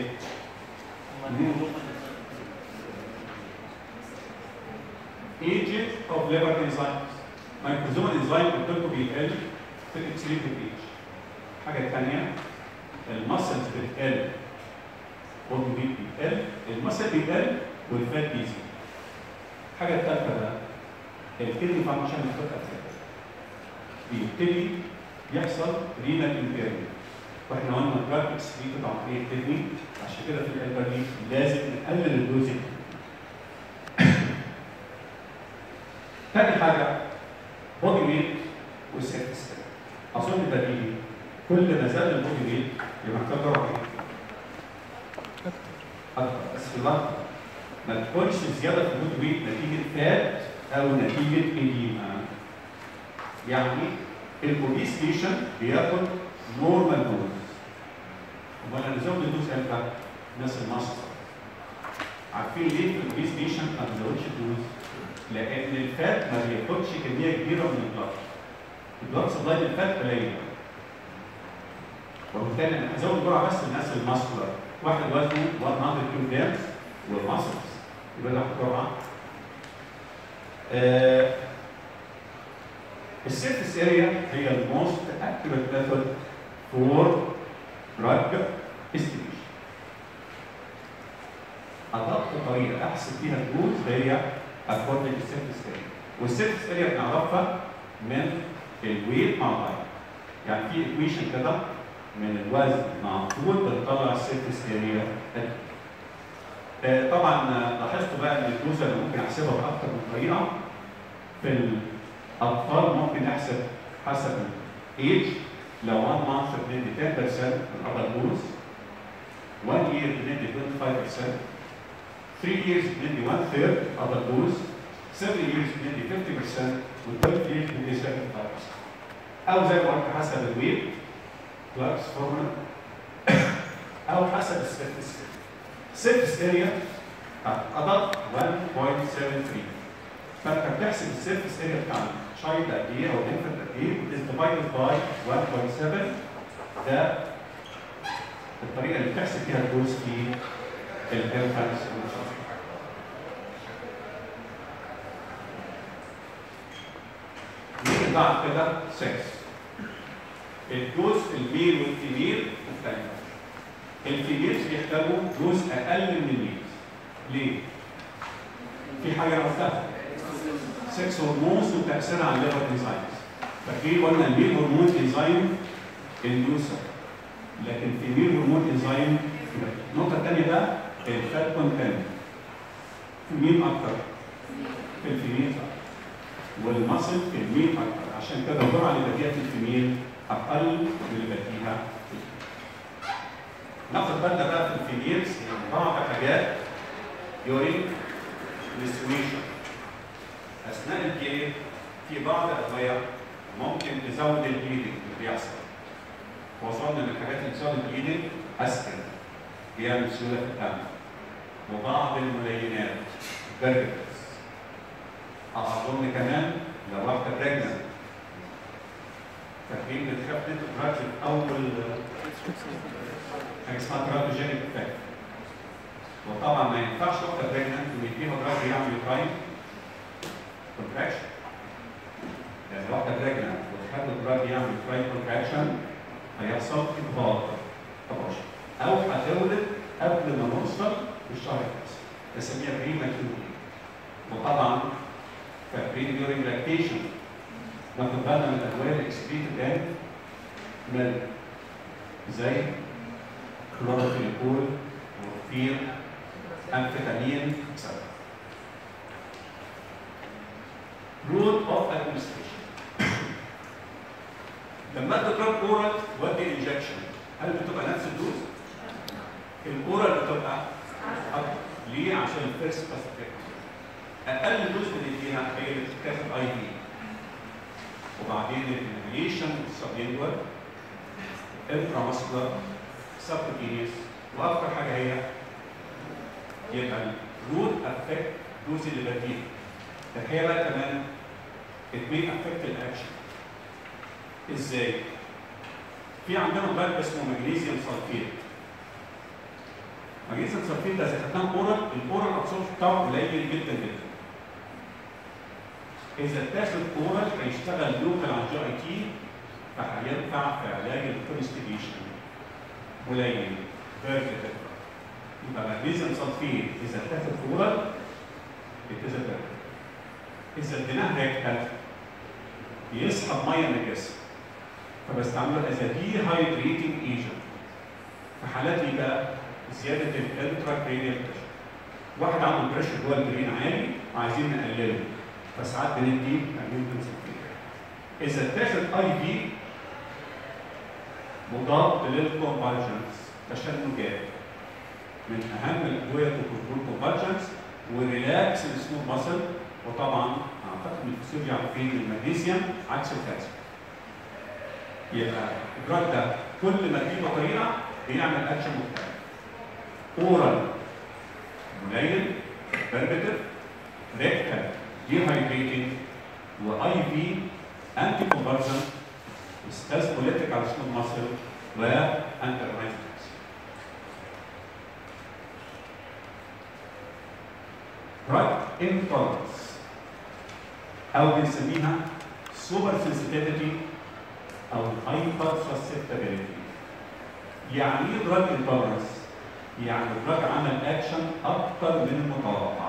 ages of liver enzymes. Microsomal enzyme قلت لكم بيتقل في الاكسليتد ايج. الحاجة الثانية المسلز بتقل بودي ويت بيتقل، المسل بيتقل والفات بيزيد. الحاجة الثالثة بقى الكدني فانكشن بتبقى بيبتدي يحصل رينال امبيرمنت. واحنا قلنا الدراج اكسليتد عن طريق الكدني عشان كده في الالبري لازم نقلل الدوز تاني حاجة بودي ويت والسيرفس أظن بديهي كل ما زاد البودي ويت يبقى محتاج جرعة ايه؟ أكتر بس في اللحظة ما تكونش زيادة في البودي ويت نتيجة فات أو نتيجة إديما يعني البوليس بيشن بياخد نورمال دوز امال انا زود الدوز امتى؟ الناس المصر عارفين ليه في البوليس بيشن ما بنزودش الدوز؟ لان الفات ما بياخدش كميه كبيره من البلاد البلاد سبلاي للفات قليل وبالتالي انا هزود جرعه بس للناس الماسكولار واحد وزنه 100 كيلو جرام والماسلز يبقى له جرعه آه السيرفيس اريا هي الموست اكيوريت ميثود فور دراج استيميشن أدق طريقة أحسب فيها الدوز هي according to surface area والسيرفيس اريا بنعرفها من الويت مع الهايت يعني في ايكويشن كده من الوزن مع الطول بنطلع السيرفيس اريا آه طبعا لاحظتوا بقى ان الدوز اللي ممكن احسبها باكثر من طريقه في الاطفال ممكن نحسب حسب الايج لو 1 مانث بندي 10% من الابر دوز 1 year بندي 25% 3 years بندي 1 third other dose 7 years بندي 50% و 12 years بندي 75% او زي ما قلت حسب الويت بلس فورمولا او حسب السيرفيس السيرفيس اريا ادق 1.73 فانت بتحسب السيرفيس اريا بتاع الشايلد قد ايه او الانفنت قد ايه is divided by 1.7 ده الطريقه اللي بتحسب فيها الدوز في الانفانس نيجي بعد كده 6 الجوز الميل والفيميل مختلفة الفيميلز بيحتاجوا جوز أقل من الميل ليه؟ في حاجة عرفتها سكس هرمونز وتأثيرها على الليفر انزايمز فاكرين قلنا الميل هرمون انزايم اندوسر لكن في ميل هرمون انزايم النقطة الثانية بقى الفات كونتنت في مين أكتر؟ في الفيميل والمصل في الميل أكتر عشان كده الجرعة اللي بديها في الفيميل أقل من اللي بديها في ناخد بالنا بقى في الفيميلز بعض حاجات يورين ديستريبيوشن أثناء الجيل في بعض الأدوية ممكن تزود البليدنج اللي بيحصل وصلنا ان الحاجات اللي بتزود البليدنج أسكن بيعمل سيولة في الدم وبعض الملينات برجرز أظن كمان لو واحدة بريجننت فاكرين بتخاف تدخل في أول حاجة اسمها تراتوجينيك افكت وطبعا ما ينفعش واحده بريجننت ويديها دراج يعمل يوتراين كونتراكشن يعني واحده بريجننت وتخلي دراج يعمل يوتراين كونتراكشن هيحصل انهار طبعا او هتولد قبل ما نوصل للشهر التاسع نسميها بري ماتيوريتي وطبعا فاكرين ديورنج لاكتيشن ناخد بالنا من الادويه الاكسبريتد ان من زي كلوروفينيكول مورفين امفيتامين etc. Route of administration. لما تضرب اورال ودي انجكشن هل بتبقى نفس الدوز؟ الاورال بتبقى اكتر ليه؟ عشان الفيرست باس اقل دوز بنديها هي اللي بتتاخد اي في وبعدين الانهيليشن والسبلينجوال انتراماسكولار سبكوتينيوس واكتر حاجه هي يبقى الروت افكت دوز اللي بديها الحقيقه بقى كمان it may affect الاكشن ازاي؟ في عندنا دراج اسمه مغنيسيوم سلفيت مغنيسيوم سلفيت ده اذا خدناه اورال الاورال ابسوربشن بتاعه قليل جدا جدا اذا اتاخد اورال هيشتغل لوكال على الجي اي تي فهينفع في علاج الكونستيبيشن قليل فيري يبقى مغنيسيوم سلفيت اذا اتاخد اورال بيتاخد اذا اديناه ريكتال بيسحب ميه من الجسم فبستعمله از دي هايدريتنج ايجنت في حالات ايه بقى؟ زياده الانترا كرينيال بريشر واحد عنده بريشر جوه البرين عالي وعايزين نقلله فساعات بندي ماجنيزيوم سلفيت اذا اتاخد اي في مضاد للكونفالجنس تشنجات من اهم الادويه لكنترول كونفالجنس وريلاكس السموث ماسل وطبعا اعتقد ان الفسيولوجي عارفين المغنيسيوم عكس الكالسيوم يبقى الدراج ده كل ما تجيبه طريقه بيعمل اكشن مختلف اورال قليل بربتر ريكتال ديهايدريتنج واي في انتي كونفرجن ستاسبوليتيك على سموث ماسل وانترمايزنج دراج انتولرنس او بنسميها سوبر سنسيتيفيتي او هايبر سسبتابيلتي يعني ايه دراج انتولرنس؟ يعني دراج عمل اكشن اكتر من المتوقع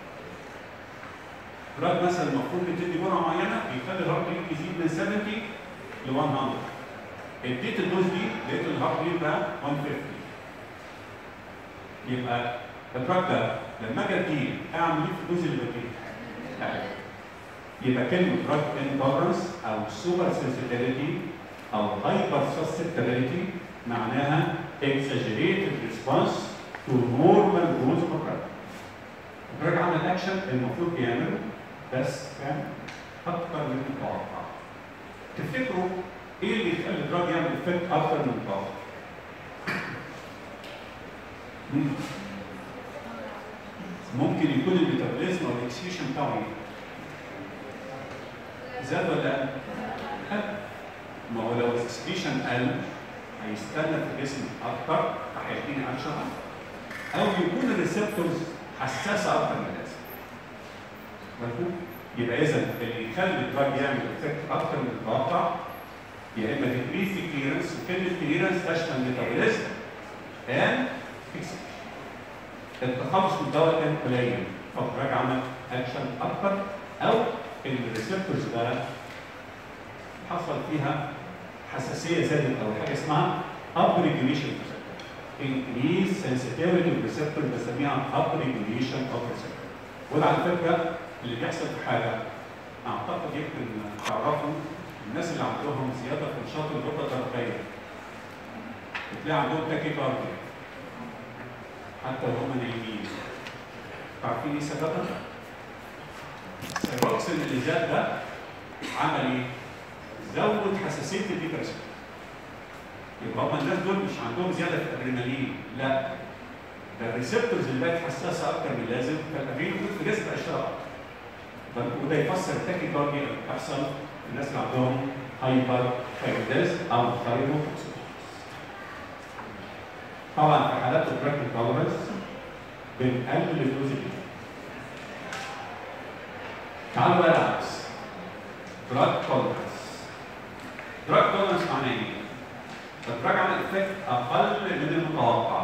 دراج مثلا المفروض بتدي جرعه معينه بيخلي الهارت ريت يزيد من 70 ل 100 اديت الدوز دي لقيت الهارت ريت بقى 150 يبقى الدراج ده لما اجي اديه اعمل ايه في الدوز اللي بديه؟ يبقى كلمه دراج انتولرنس او سوبر سنسيتيفيتي او هايبر سسبتابيلتي معناها exaggerated response to normal dose of drug. الدراج عمل اكشن المفروض يعمله بس كان اكتر من المتوقع. تفتكروا ايه اللي يخلي الدراج يعمل افكت اكتر من المتوقع؟ ممكن يكون الميتابوليزم او الاكسكيوشن بتاعه ايه؟ زاد ولا قل؟ قل. ما هو لو الاكسكيوشن قل هيستنى في الجسم اكتر فهيديني اكشن اكتر. او يكون الريسبتورز حساسه اكتر من اللازم. مفهوم؟ يبقى اذا اللي يخلي الدراج يعمل افكت اكتر من المتوقع يا اما ديكريس كليرنس وكلمه كليرنس تشمل ميتابوليزم and اكسكيوشن. التخلص من الدواء كان قليل فالدراج عمل اكشن اكتر او الريسبتورز بقى حصل فيها حساسيه زادت او حاجه اسمها اب ريجوليشن increase sensitivity of receptor بنسميها اب ريجوليشن اوف receptor وده على فكره اللي بيحصل في حاجه اعتقد يمكن تعرفوا الناس اللي عندهم زياده في نشاط الغده الدرقيه بتلاقي عندهم تاكيكارديا حتى وهم نايمين عارفين ايه سببها؟ السيروكسين اللي زاد ده عمل ايه؟ زود حساسيه الديبرسون يبقى هم الناس دول مش عندهم زياده في الادرينالين لا ده الريسبتورز اللي بقت حساسه اكتر من اللازم فالادرينالين موجود في الجسم بقى يشتغل اكتر وده يفسر التاكيكارديا اللي بتحصل في الناس اللي عندهم هايبر ثايرويدز او ثايروتوكسيكوز طبعا في حالات البراكتيك تولرنس بنقلل الدوز دي تعالوا بقى العكس دراج تولرنس دراج تولرنس معناه ايه؟ الدراج عمل افكت اقل من المتوقع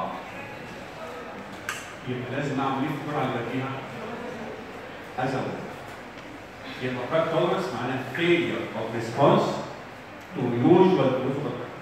يبقى لازم اعمل ايه في الجرعه اللي بديها؟ ازود يبقى دراج تولرنس معناه failure of response to usual dose of drug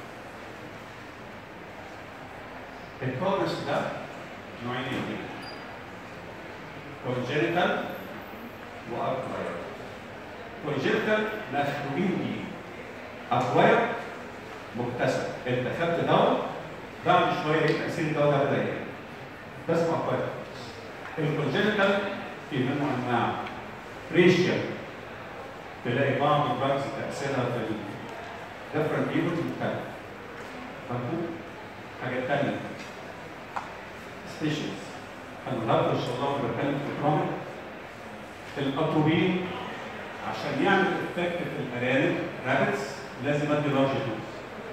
التولرنس ده نوعين اثنين congenital واكواير congenital مخلوقين بيه اكواير مكتسب انت خدت دواء بعد شويه لقيت تاثير الدواء ده بدا يقل ده اسمه اكواير الكونجنتال في منه انواع ريشيال تلاقي بعض الدراجز تاثيرها في ال different people مختلف مفهوم؟ حاجه ثانيه سبيشيز النهارده ان شاء الله وانا بتكلم في الكرامه الاتروبين عشان يعمل افكت في الارانب رابتس لازم ادي لارج دوز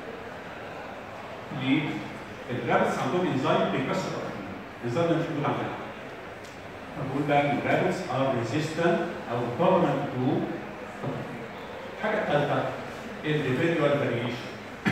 ليه؟ الرابتس عندهم انزيم بيكسر الاتروبين الانزيم ده مش موجود عندنا فبقول بقى ان الرابتس ار ريزيستنت او tolerant تو الحاجه الثالثه individual variation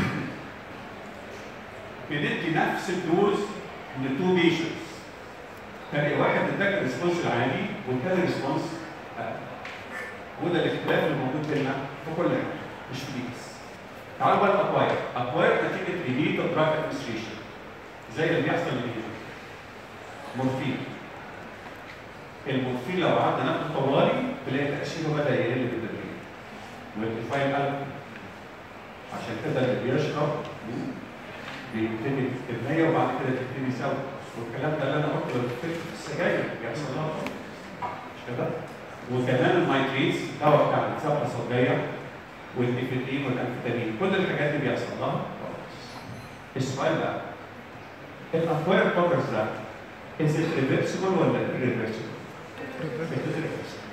بندي نفس الدوز لتو بيشنتس تلاقي واحد اداك الريسبونس العالي والتاني ريسبونس اقل وده الاختلاف اللي موجود بيننا في كل حاجه مش في دي بس تعالوا بقى الاكواير اكواير نتيجه ريليت دراج ادمنستريشن زي اللي بيحصل للهيجن مورفين المورفين لو قعدنا ناخده طوالي تلاقي تاثيره بدا يقل بالتدريج ويرتفاع القلب عشان كده اللي بيشرب بيبتدي كمية وبعد كده تبتدي يسوي والكلام ده اللي انا قلته في السجاير بيحصل لها مش كده؟ وكمان المايتريز دواء بتاع الانساب الصدريه والنيكوتين والانفيتامين كل الحاجات دي بيحصل لها السؤال بقى الاكوير كوفرز ده is it reversible ولا irreversible؟ It is reversible.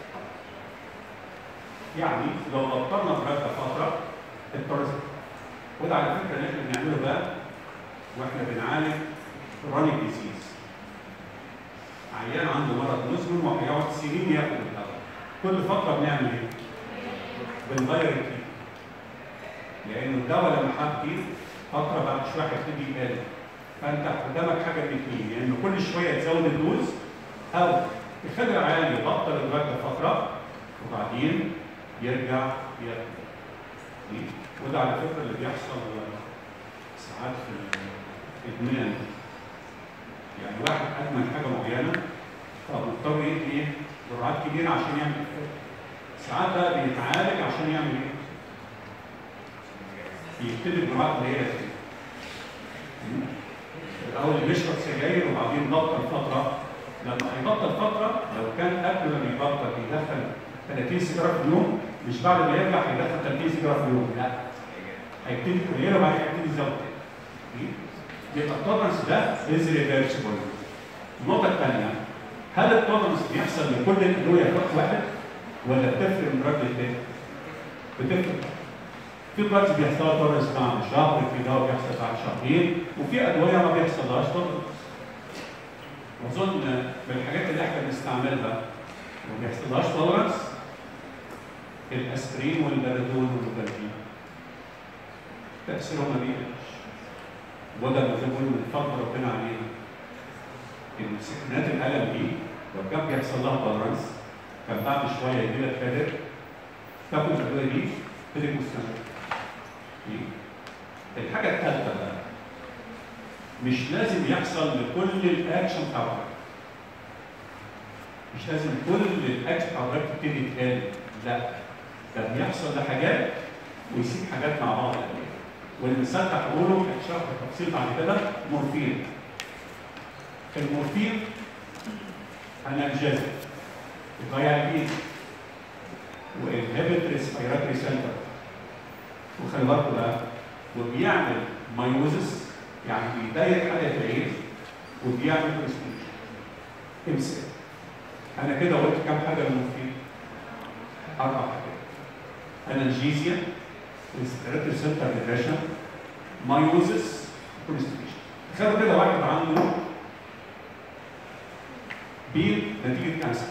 يعني لو بطلنا بهذا فتره التورز وده على فكره اللي احنا بنعمله بقى واحنا بنعالج كرونيك ديزيز عيان عنده مرض مزمن وهيقعد سنين ياخد الدواء كل فتره بنعمل ايه؟ بنغير الكيل لانه الدواء لما حد فيه فتره بعد شويه هيبتدي يقل فانت قدامك حاجه من اثنين يا انه كل شويه تزود الدوز او تخلي العيان يبطل الدواء ده فتره وبعدين يرجع ياخد وده على فكره اللي بيحصل ساعات في الادمان يعني واحد ادمن حاجه معينه فمضطر يدي ايه؟ جرعات كبيره عشان يعمل إفكت. ساعات بقى بيتعالج عشان يعمل ايه؟ يبتدي بجرعات قليله كده. الاول بيشرب سجاير وبعدين بطل فتره لما هيبطل فتره لو كان قبل ما يبطل يدخل 30 سيجاره في اليوم مش بعد ما يرجع هيدخل 30 سيجاره في اليوم لا هيبتدي قليله وبعدين هيبتدي يزود تاني. يبقى التولرنس ده از ريفرسبل. النقطه الثانيه هل التولرنس بيحصل لكل الادويه في وقت واحد ولا بتفرق من راجل للتاني؟ بتفرق. في دراجز بيحصل لها تولرنس بعد شهر، في دواء بيحصل بعد شهرين، وفي ادويه ما بيحصلهاش تولرنس. واظن من الحاجات اللي احنا بنستعملها وما بيحصلهاش تولرنس الاسبرين والبنادول والموبالين. تاثيرهم ما بيقلش. وده اللي زي ما بقول من فضل ربنا علينا ان سكنات الالم دي لو كان بيحصل لها تولرنس كان بعد شويه يجي لك قادر تاخد الادويه دي تدرك مستمر. الحاجه الثالثه بقى مش لازم يحصل لكل الاكشن بتاع الدرج. مش لازم كل الاكشن بتاع الدرج تبتدي تقل لا ده بيحصل لحاجات ويسيب حاجات مع بعض الادويه. والمثال اللي هقوله هتشرح بالتفصيل بعد كده مورفين. المورفين انالجيزك بيضيع الايد وانهبت ريسبيراتوري سنتر وخلي بالكوا بقى وبيعمل مايوزس يعني بيضيق حاجه في العين وبيعمل ريسبيريشن امسك انا كده قلت كام حاجه للمورفين؟ اربع حاجات انالجيزيا ريسبيراتوري سنتر ديبريشن مايوزس كونستيبيشن تخيلوا كده واحد عنده بين نتيجه كانسر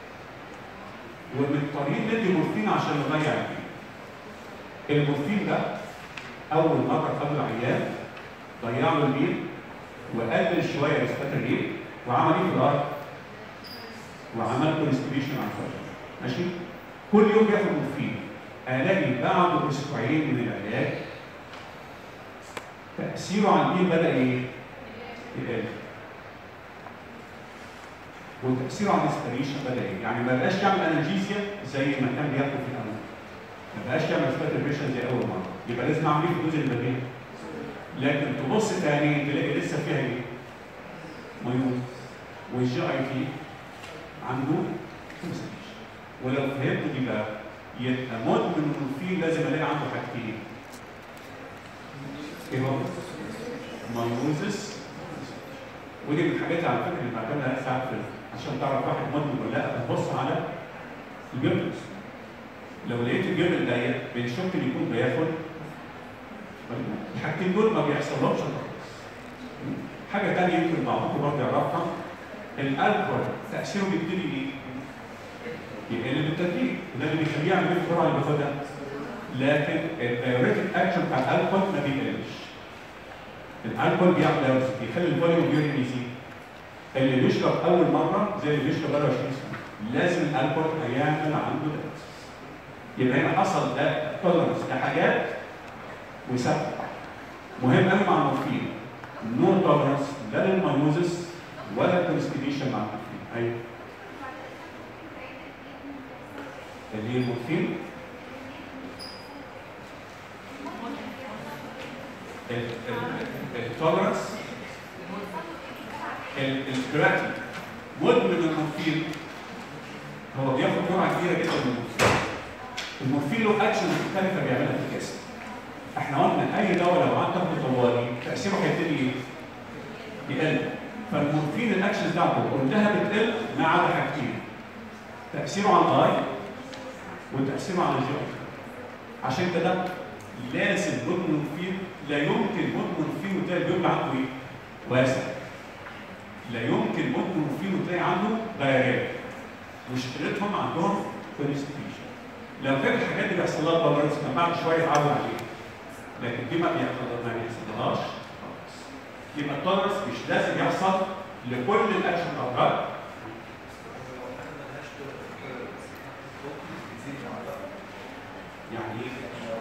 ومضطرين ندي مورفين عشان نضيع البين المورفين ده اول مره خد العيان ضيع له البين وقلل شويه نسبه الريت وعمل ايه في الارض؟ وعمل كونستريشن على الفجر ماشي؟ كل يوم بياخد مورفين الاقي بعد اسبوعين من العلاج تاثيره على البين بدا ايه؟ يقل وتاثيره على الانسبريشن بدا ايه؟ يعني ما بقاش يعمل انالجيزيا زي ما كان بياخد في الاول. ما بقاش يعمل سباتريشن زي اول مره، يبقى لازم اعمل ايه في الجزء اللي بديها؟ لكن تبص تاني تلاقي لسه فيها ايه؟ ميون والجي اي تي عنده انسبريشن. ولو فهمت دي بقى يبقى مدمن المورفين لازم الاقي عنده حاجتين. ايه هو؟ مايوزس ودي من الحاجات على فكره اللي بعتمدها ساعات في عشان تعرف واحد مدمن ولا لا تبص على الجبل لو لقيت الجبل ضيق بنشك ان يكون بياكل الحاجتين دول ما بيحصلهمش خالص حاجه ثانيه يمكن بعضكم برضه يعرفها الالكول تاثيره بيبتدي ايه؟ يقل بالتدريج وده اللي بيخليه يعمل ايه الجرعه اللي بياخدها لكن الدايوريتك اكشن بتاع الالكول ما بيقلش الالكول بيعمل دايوريتك بيخلي الفوليوم يورين يزيد اللي بيشرب اول مره زي اللي بيشرب بقاله 20 سنه لازم الالكول هيعمل عنده دايوريتك يبقى هنا حصل ده تولرنس لحاجات وسبب مهم قوي مع المورفين نو تولرنس لا للمايوزس ولا الكونستيبيشن مع المورفين ايوه اللي هي المورفين التولرنس الكراتين مدمن المورفين هو بياخد جرعه كبيره جدا من المورفين المورفين له اكشن مختلفه بيعملها في الجسم احنا قلنا اي دواء لو قعدت تاخده طوالي تاثيره هيبتدي يقل فالمورفين الاكشن بتاعته كلها بتقل ما عدا حاجتين تاثيره على الاي وتاثيره على الجي عشان كده لازم مدمن المورفين لا يمكن مدمن المورفين وتلاقي الجمله عنده ايه؟ واسع لا يمكن مدمن المورفين وتلاقي عنده دايريه مشكلتهم عندهم كونستيبيشن لو كانت الحاجات دي بيحصل لها بالانس كان بعد شويه يتعود عليها لكن دي ما بيحصل ما بيحصلهاش خالص يبقى التولرنس مش لازم يحصل لكل الاكشن الابراج يعني ايه؟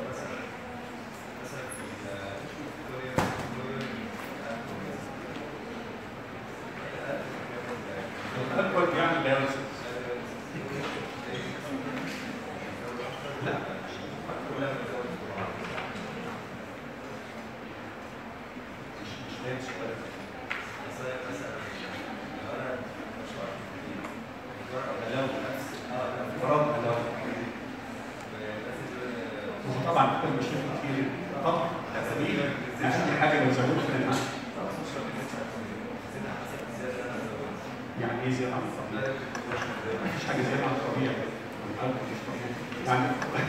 الالكول بيعمل دايوريسيس لا مش مش لاقي سؤال فرض لو هو طبعا كل مشكله كتير طبعا تسبيل عشان دي حاجه لو زودت منها يعني ايه زياده عن الطبيعي؟ مفيش حاجه زياده عن الطبيعي الألكول مش طبيعي. يعني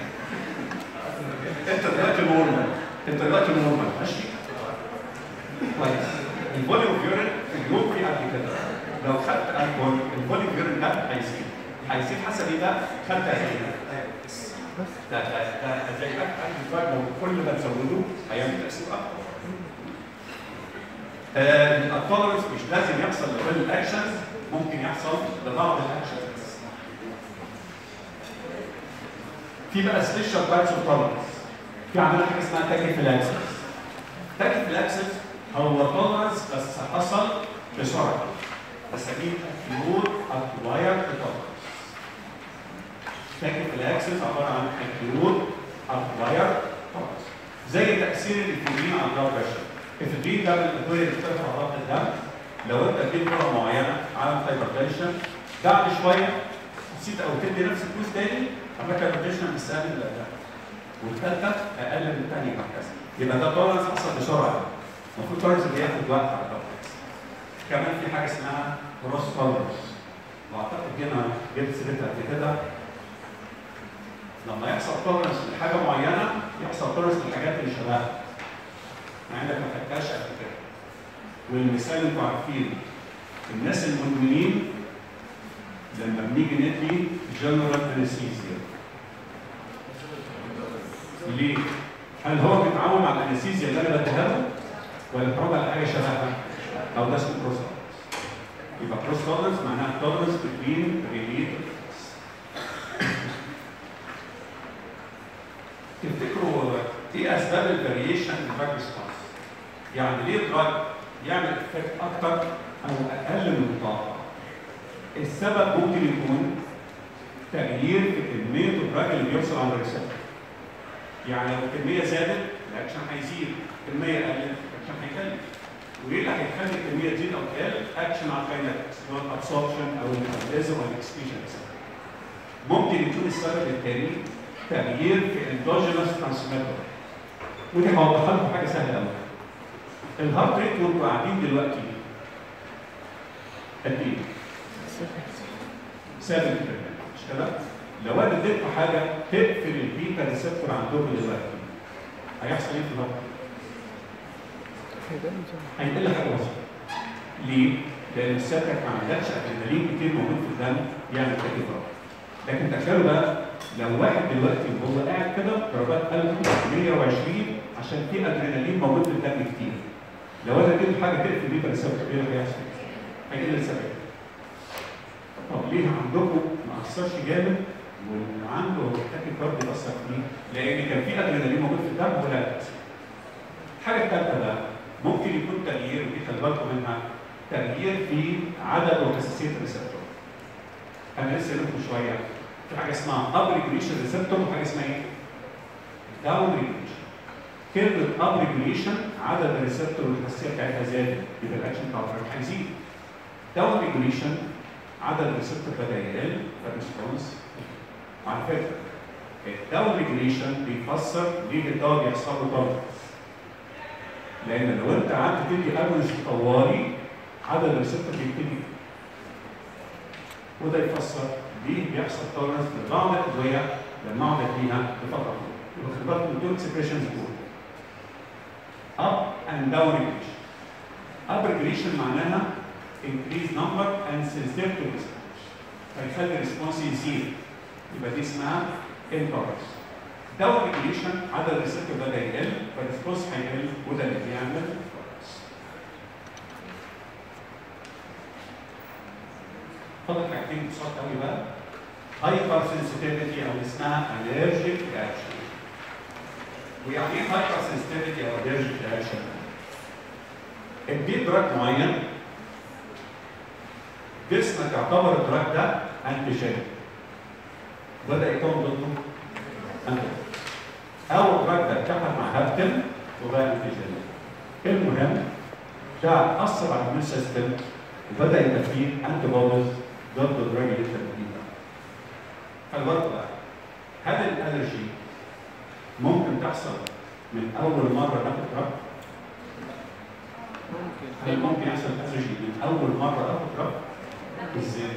انت دلوقتي نورمال انت دلوقتي نورمال ماشي كويس الفوليوم يورين في اليوم في قد كده لو خدت الكول الفوليوم يورين ده هيزيد هيزيد حسب ايه ده؟ خدت قد ايه؟ ده ده ده زي ما انت لو كل ما تزوده هيعمل تاثير اكتر آه، التولرنس مش لازم يحصل لكل الاكشنز ممكن يحصل لبعض الاكشنز بس في بقى سبيشال تايبس اوف تولرنس في عندنا حاجه اسمها تاكيفيلاكسس تاكيفيلاكسس هو تولرنس بس حصل بسرعه بسميه اكيوت اكوايرد تولرنس تاكيفيلاكسس عباره عن اكيوت اكوايرد تولرنس زي تاثير الانسولين على البلاد بريشر الانسولين ده من الادويه اللي بترفع ضغط الدم لو انت اديت جرعه معينه على الهايبرتنشن بعد شويه نسيت او تدي نفس الدوز تاني عملت هايبرتنشن بالسهل اللي قبلها والثالثه اقل من الثانيه وهكذا يبقى ده تولرنس حصل بسرعه المفروض تولرنس بياخد وقت على التولرنس كمان في حاجه اسمها كروس تولرنس واعتقد جينا جبت سيرتها قبل كده لما يحصل تولرنس لحاجه معينه يحصل تولرنس للحاجات اللي شبهها مع انك ما خدتهاش قبل كده والمثال انتوا عارفين الناس المدمنين لما بنيجي ندي جنرال انستيزيا ليه؟ هل هو متعود على الانستيزيا اللي انا بديها له ولا متعود على حاجه شبهها؟ او ده اسمه كروس يبقى كروس تولرنس معناها تولرنس بين ريليت تفتكروا ايه اسباب الفاريشن في الدراج ريسبونس؟ يعني ليه الدراج يعمل افكت اكتر او اقل من المتوقع؟ السبب ممكن يكون تغيير في كميه الدراج اللي بيوصل على الريسبتور. يعني لو الكميه زادت الاكشن هيزيد، الكميه قلت الاكشن هيقل. وايه اللي هيخلي الكميه تزيد او تقل؟ اكشن على الكاينتكس اللي هو الابسوربشن او الميتابوليزم او الاكسكريشن ممكن يكون السبب الثاني تغيير في اندوجينوس ترانسميتر ودي هوضحها لكم حاجه سهله قوي الهارت ريت وانتوا قاعدين دلوقتي قد ايه؟ 7 مش كده؟ لو انا اديتكم حاجه تقفل البيتا ريسبتور عندكم دلوقتي هيحصل ايه في الهارت؟ هيقل حاجه بسيطه. ليه؟ لان السكر ما عندكش ادرينالين كتير موجود في الدم يعمل تاكيكارد. لكن تخيلوا بقى لو واحد دلوقتي وهو قاعد كده ضربات قلبه 120 عشان في ادرينالين موجود في الدم كتير. لو انا اديته حاجه تقفل بيتا ريسبتور ايه اللي هيحصل؟ هيقل السكر. طب ليه عندكم ما اثرش جامد واللي عنده تاكيكارد ياثر فيه؟ لان كان في ادرينالين موجود في الدم ولا تاثير. الحاجه الثالثه بقى ممكن يكون تغيير ودي خلي بالكم منها تغيير في عدد وحساسيه الريسبتور. انا لسه قلت شويه في حاجه اسمها اب ريجوليشن ريسبتور وحاجه اسمها ايه؟ داون ريجوليشن. كلمه اب ريجوليشن عدد الريسبتور والحساسيه بتاعتها زادت يبقى الاكشن بتاع الدراج هيزيد. داون ريجوليشن عدد الريسبتور بدا يقل فالريسبونس على فكره الداون ريجوليشن بيفسر ليه الدواء بيحصل له تولرنس. لان لو انت قعدت تدي اجونست طوالي عدد الريسبتور بيبتدي وده يفسر ليه بيحصل تولرنس لبعض الادويه لما اقعد اديها لفتره طويله يبقى خلي بالكم من دول اكسبريشنز دول اب اند داون ريجريشن اب ريجريشن معناها increase number and sensitivity to response فيخلي الريسبونس يزيد يبقى دي اسمها intolerance داون ريجريشن عدد الريسبتور بدا يقل فالريسبونس هيقل وده اللي بيعمل intolerance فاضل حاجتين بسرعه قوي بقى هايبر سنسيتيفيتي او اسمها الرجيك رياكشن ويعني ايه هايبر سنسيتيفيتي او الرجيك رياكشن؟ اديت دراج معين جسمك يعتبر الدراج ده انتيجين بدا يكون ضده انتيجين او الدراج ده اتحد مع هابتن وبقى انتيجين المهم ده اثر على الاميون سيستم وبدا يبقى فيه انتي بوديز ضد الدراج اللي انت بتديه خلي بالك بقى هل الالرجي ممكن تحصل من اول مره ناخد دراج؟ هل ممكن يحصل الالرجي من اول مره اخد دراج؟ ازاي؟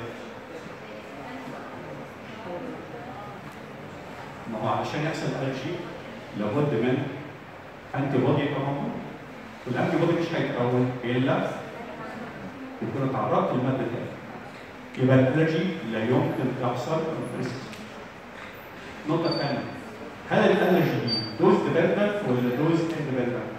ما هو علشان يحصل الالرجي لابد من انتي بودي يبقى موجود والانتي بودي مش هيتكون الا يكون اتعرضت للماده تاني يبقى الالرجي لا يمكن تحصل في نقطة ثانية هل الالرجي دي دوز ديبندنت ولا دوز اندبندنت؟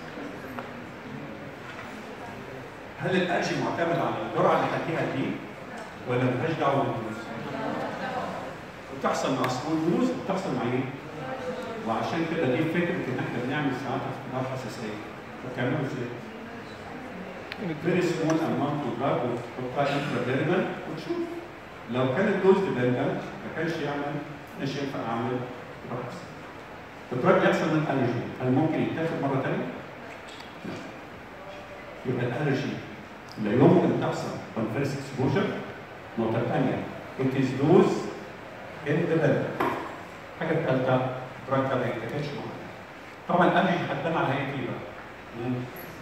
هل الالرجي معتمد على الجرعة اللي هديها دي ولا ملهاش دعوة بالدوز؟ بتحصل مع سمول دوز بتحصل مع ايه؟ وعشان كده دي فكرة ان احنا بنعمل ساعات اختبار حساسية بتعملوا ازاي؟ فيري سمول اماونت اوف دراج وتحطها انتراديرمال وتشوف لو كان الدوز ديبندنت ما كانش يعمل مش ينفع اعمل رقص. الدراج يحصل من الرجي هل ممكن يتاخد مره ثانيه؟ لا. يبقى الالرجي لا يمكن تحصل on first exposure نقطه ثانيه it is dose independent الحاجه الثالثه الدراج ده ما يتاخدش معانا طبعا الالرجي هتبان على هيئه ايه بقى؟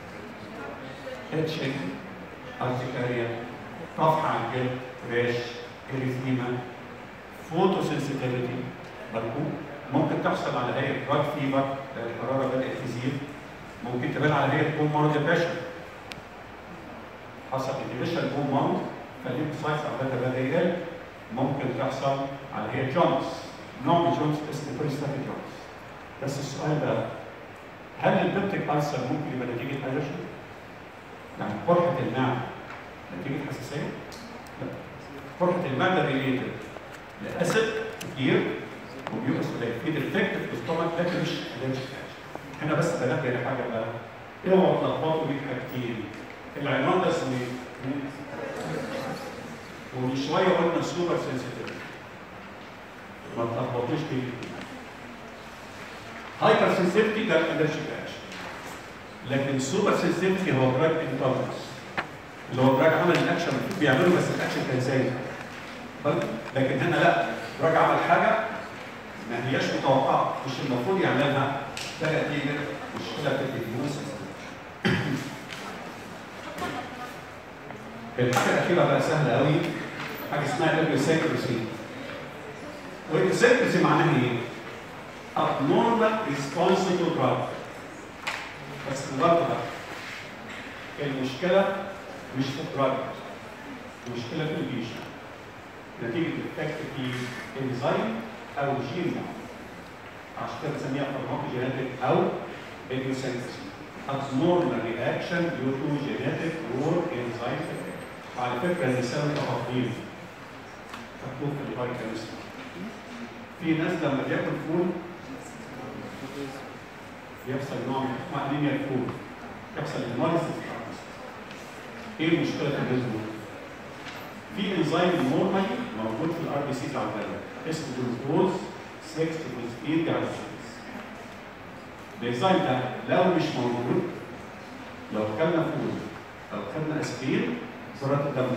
اتشنج ارتكاريا طفح على الجلد راش اريثيما فوتو سنسيتيفيتي برضو ممكن تحصل على هيئه دراج فيبر الحراره بدات تزيد ممكن تبان على هيئه بوم مارو ديبريشن حصل انهبيشن بوم مارو فالليمفوسايتس عندها بدا يقل ممكن تحصل على هي جونز نوع من جونز اسمه بريستاتيك جونز بس السؤال بقى هل البيبتيك ألسر ممكن يبقى نتيجة ألرجي؟ يعني قرحة المعدة نتيجة حساسية؟ لا قرحة المعدة ريليتد لأسيد كتير وبيوكس قليل في ديفكت في الستومك لكن مش ألرجي هنا بس بنبه لحاجة بقى اوعوا تلخبطوا بيه حاجتين العنوان ده اسمه ايه؟ ومن شويه قلنا سوبر سنسيتيف ما تلخبطوش بيه هايبر سنسيتيفيتي ده الالرجيك اكشن لكن سوبر سنسيتيفيتي هو دراج انتولرنس اللي هو دراج عمل الاكشن المفروض بيعمله بس الاكشن كان زايد طيب لكن هنا لا دراج عمل حاجه ما هياش متوقعه مش المفروض يعملها ده نتيجه مشكله في الديفيوز الحاجه الاخيره بقى سهله قوي حاجه اسمها الريسيكرسي والريسيكرسي معناها ايه؟ abnormal response to drug بس الغلط بقى المشكله مش في الدراج المشكله في البيشن نتيجه الافكت في انزيم او جين عشان كده بنسميها فارماكوجينيتك او idiosyncrasy abnormal reaction due to genetic or enzyme effect وعلى فكره المثال ده تفاصيل مكتوب في البايوكيمستري في ناس لما بياكل فول يحصل نوع من اسمها انيميا الفول يحصل هيموليسيس ايه المشكله في الجسم؟ في انزيم نورمالي موجود في الار بي سيز عندنا اسمه جلوكوز 6 فوسفيد جلايكوزيز الانزيم ده لو مش موجود لو كلنا فول او خدنا اسبرين سرعه الدم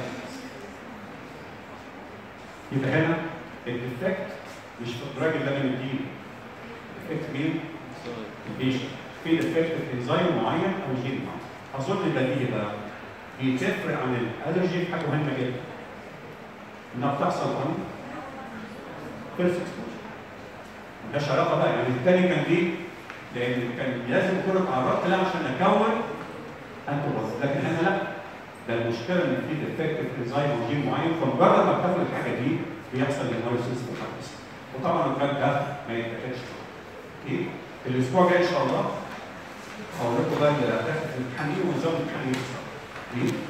يبقى هنا الديفكت مش في الدراج اللي انا مديله الديفكت مين؟ البيشنت في ديفكت في انزيم معين او جين معين اظن البديهي بقى بتفرق عن الالرجي في حاجه مهمه جدا انها بتحصل عن فيرست اكسبوجر ملهاش علاقه بقى يعني الثاني كان ليه؟ لان كان لازم اكون اتعرضت لها عشان اكون انتي لكن هنا لا ده المشكله ان في ديفكت في انزيم او جين معين فمجرد ما بتاخد الحاجه دي بيحصل الهيموليسيس في الحدث وطبعا الدراج ده ما يتاخدش اوكي الاسبوع الجاي ان شاء الله هقول لكم بقى اللي هتاخد في الامتحان ايه ونظام الامتحان ايه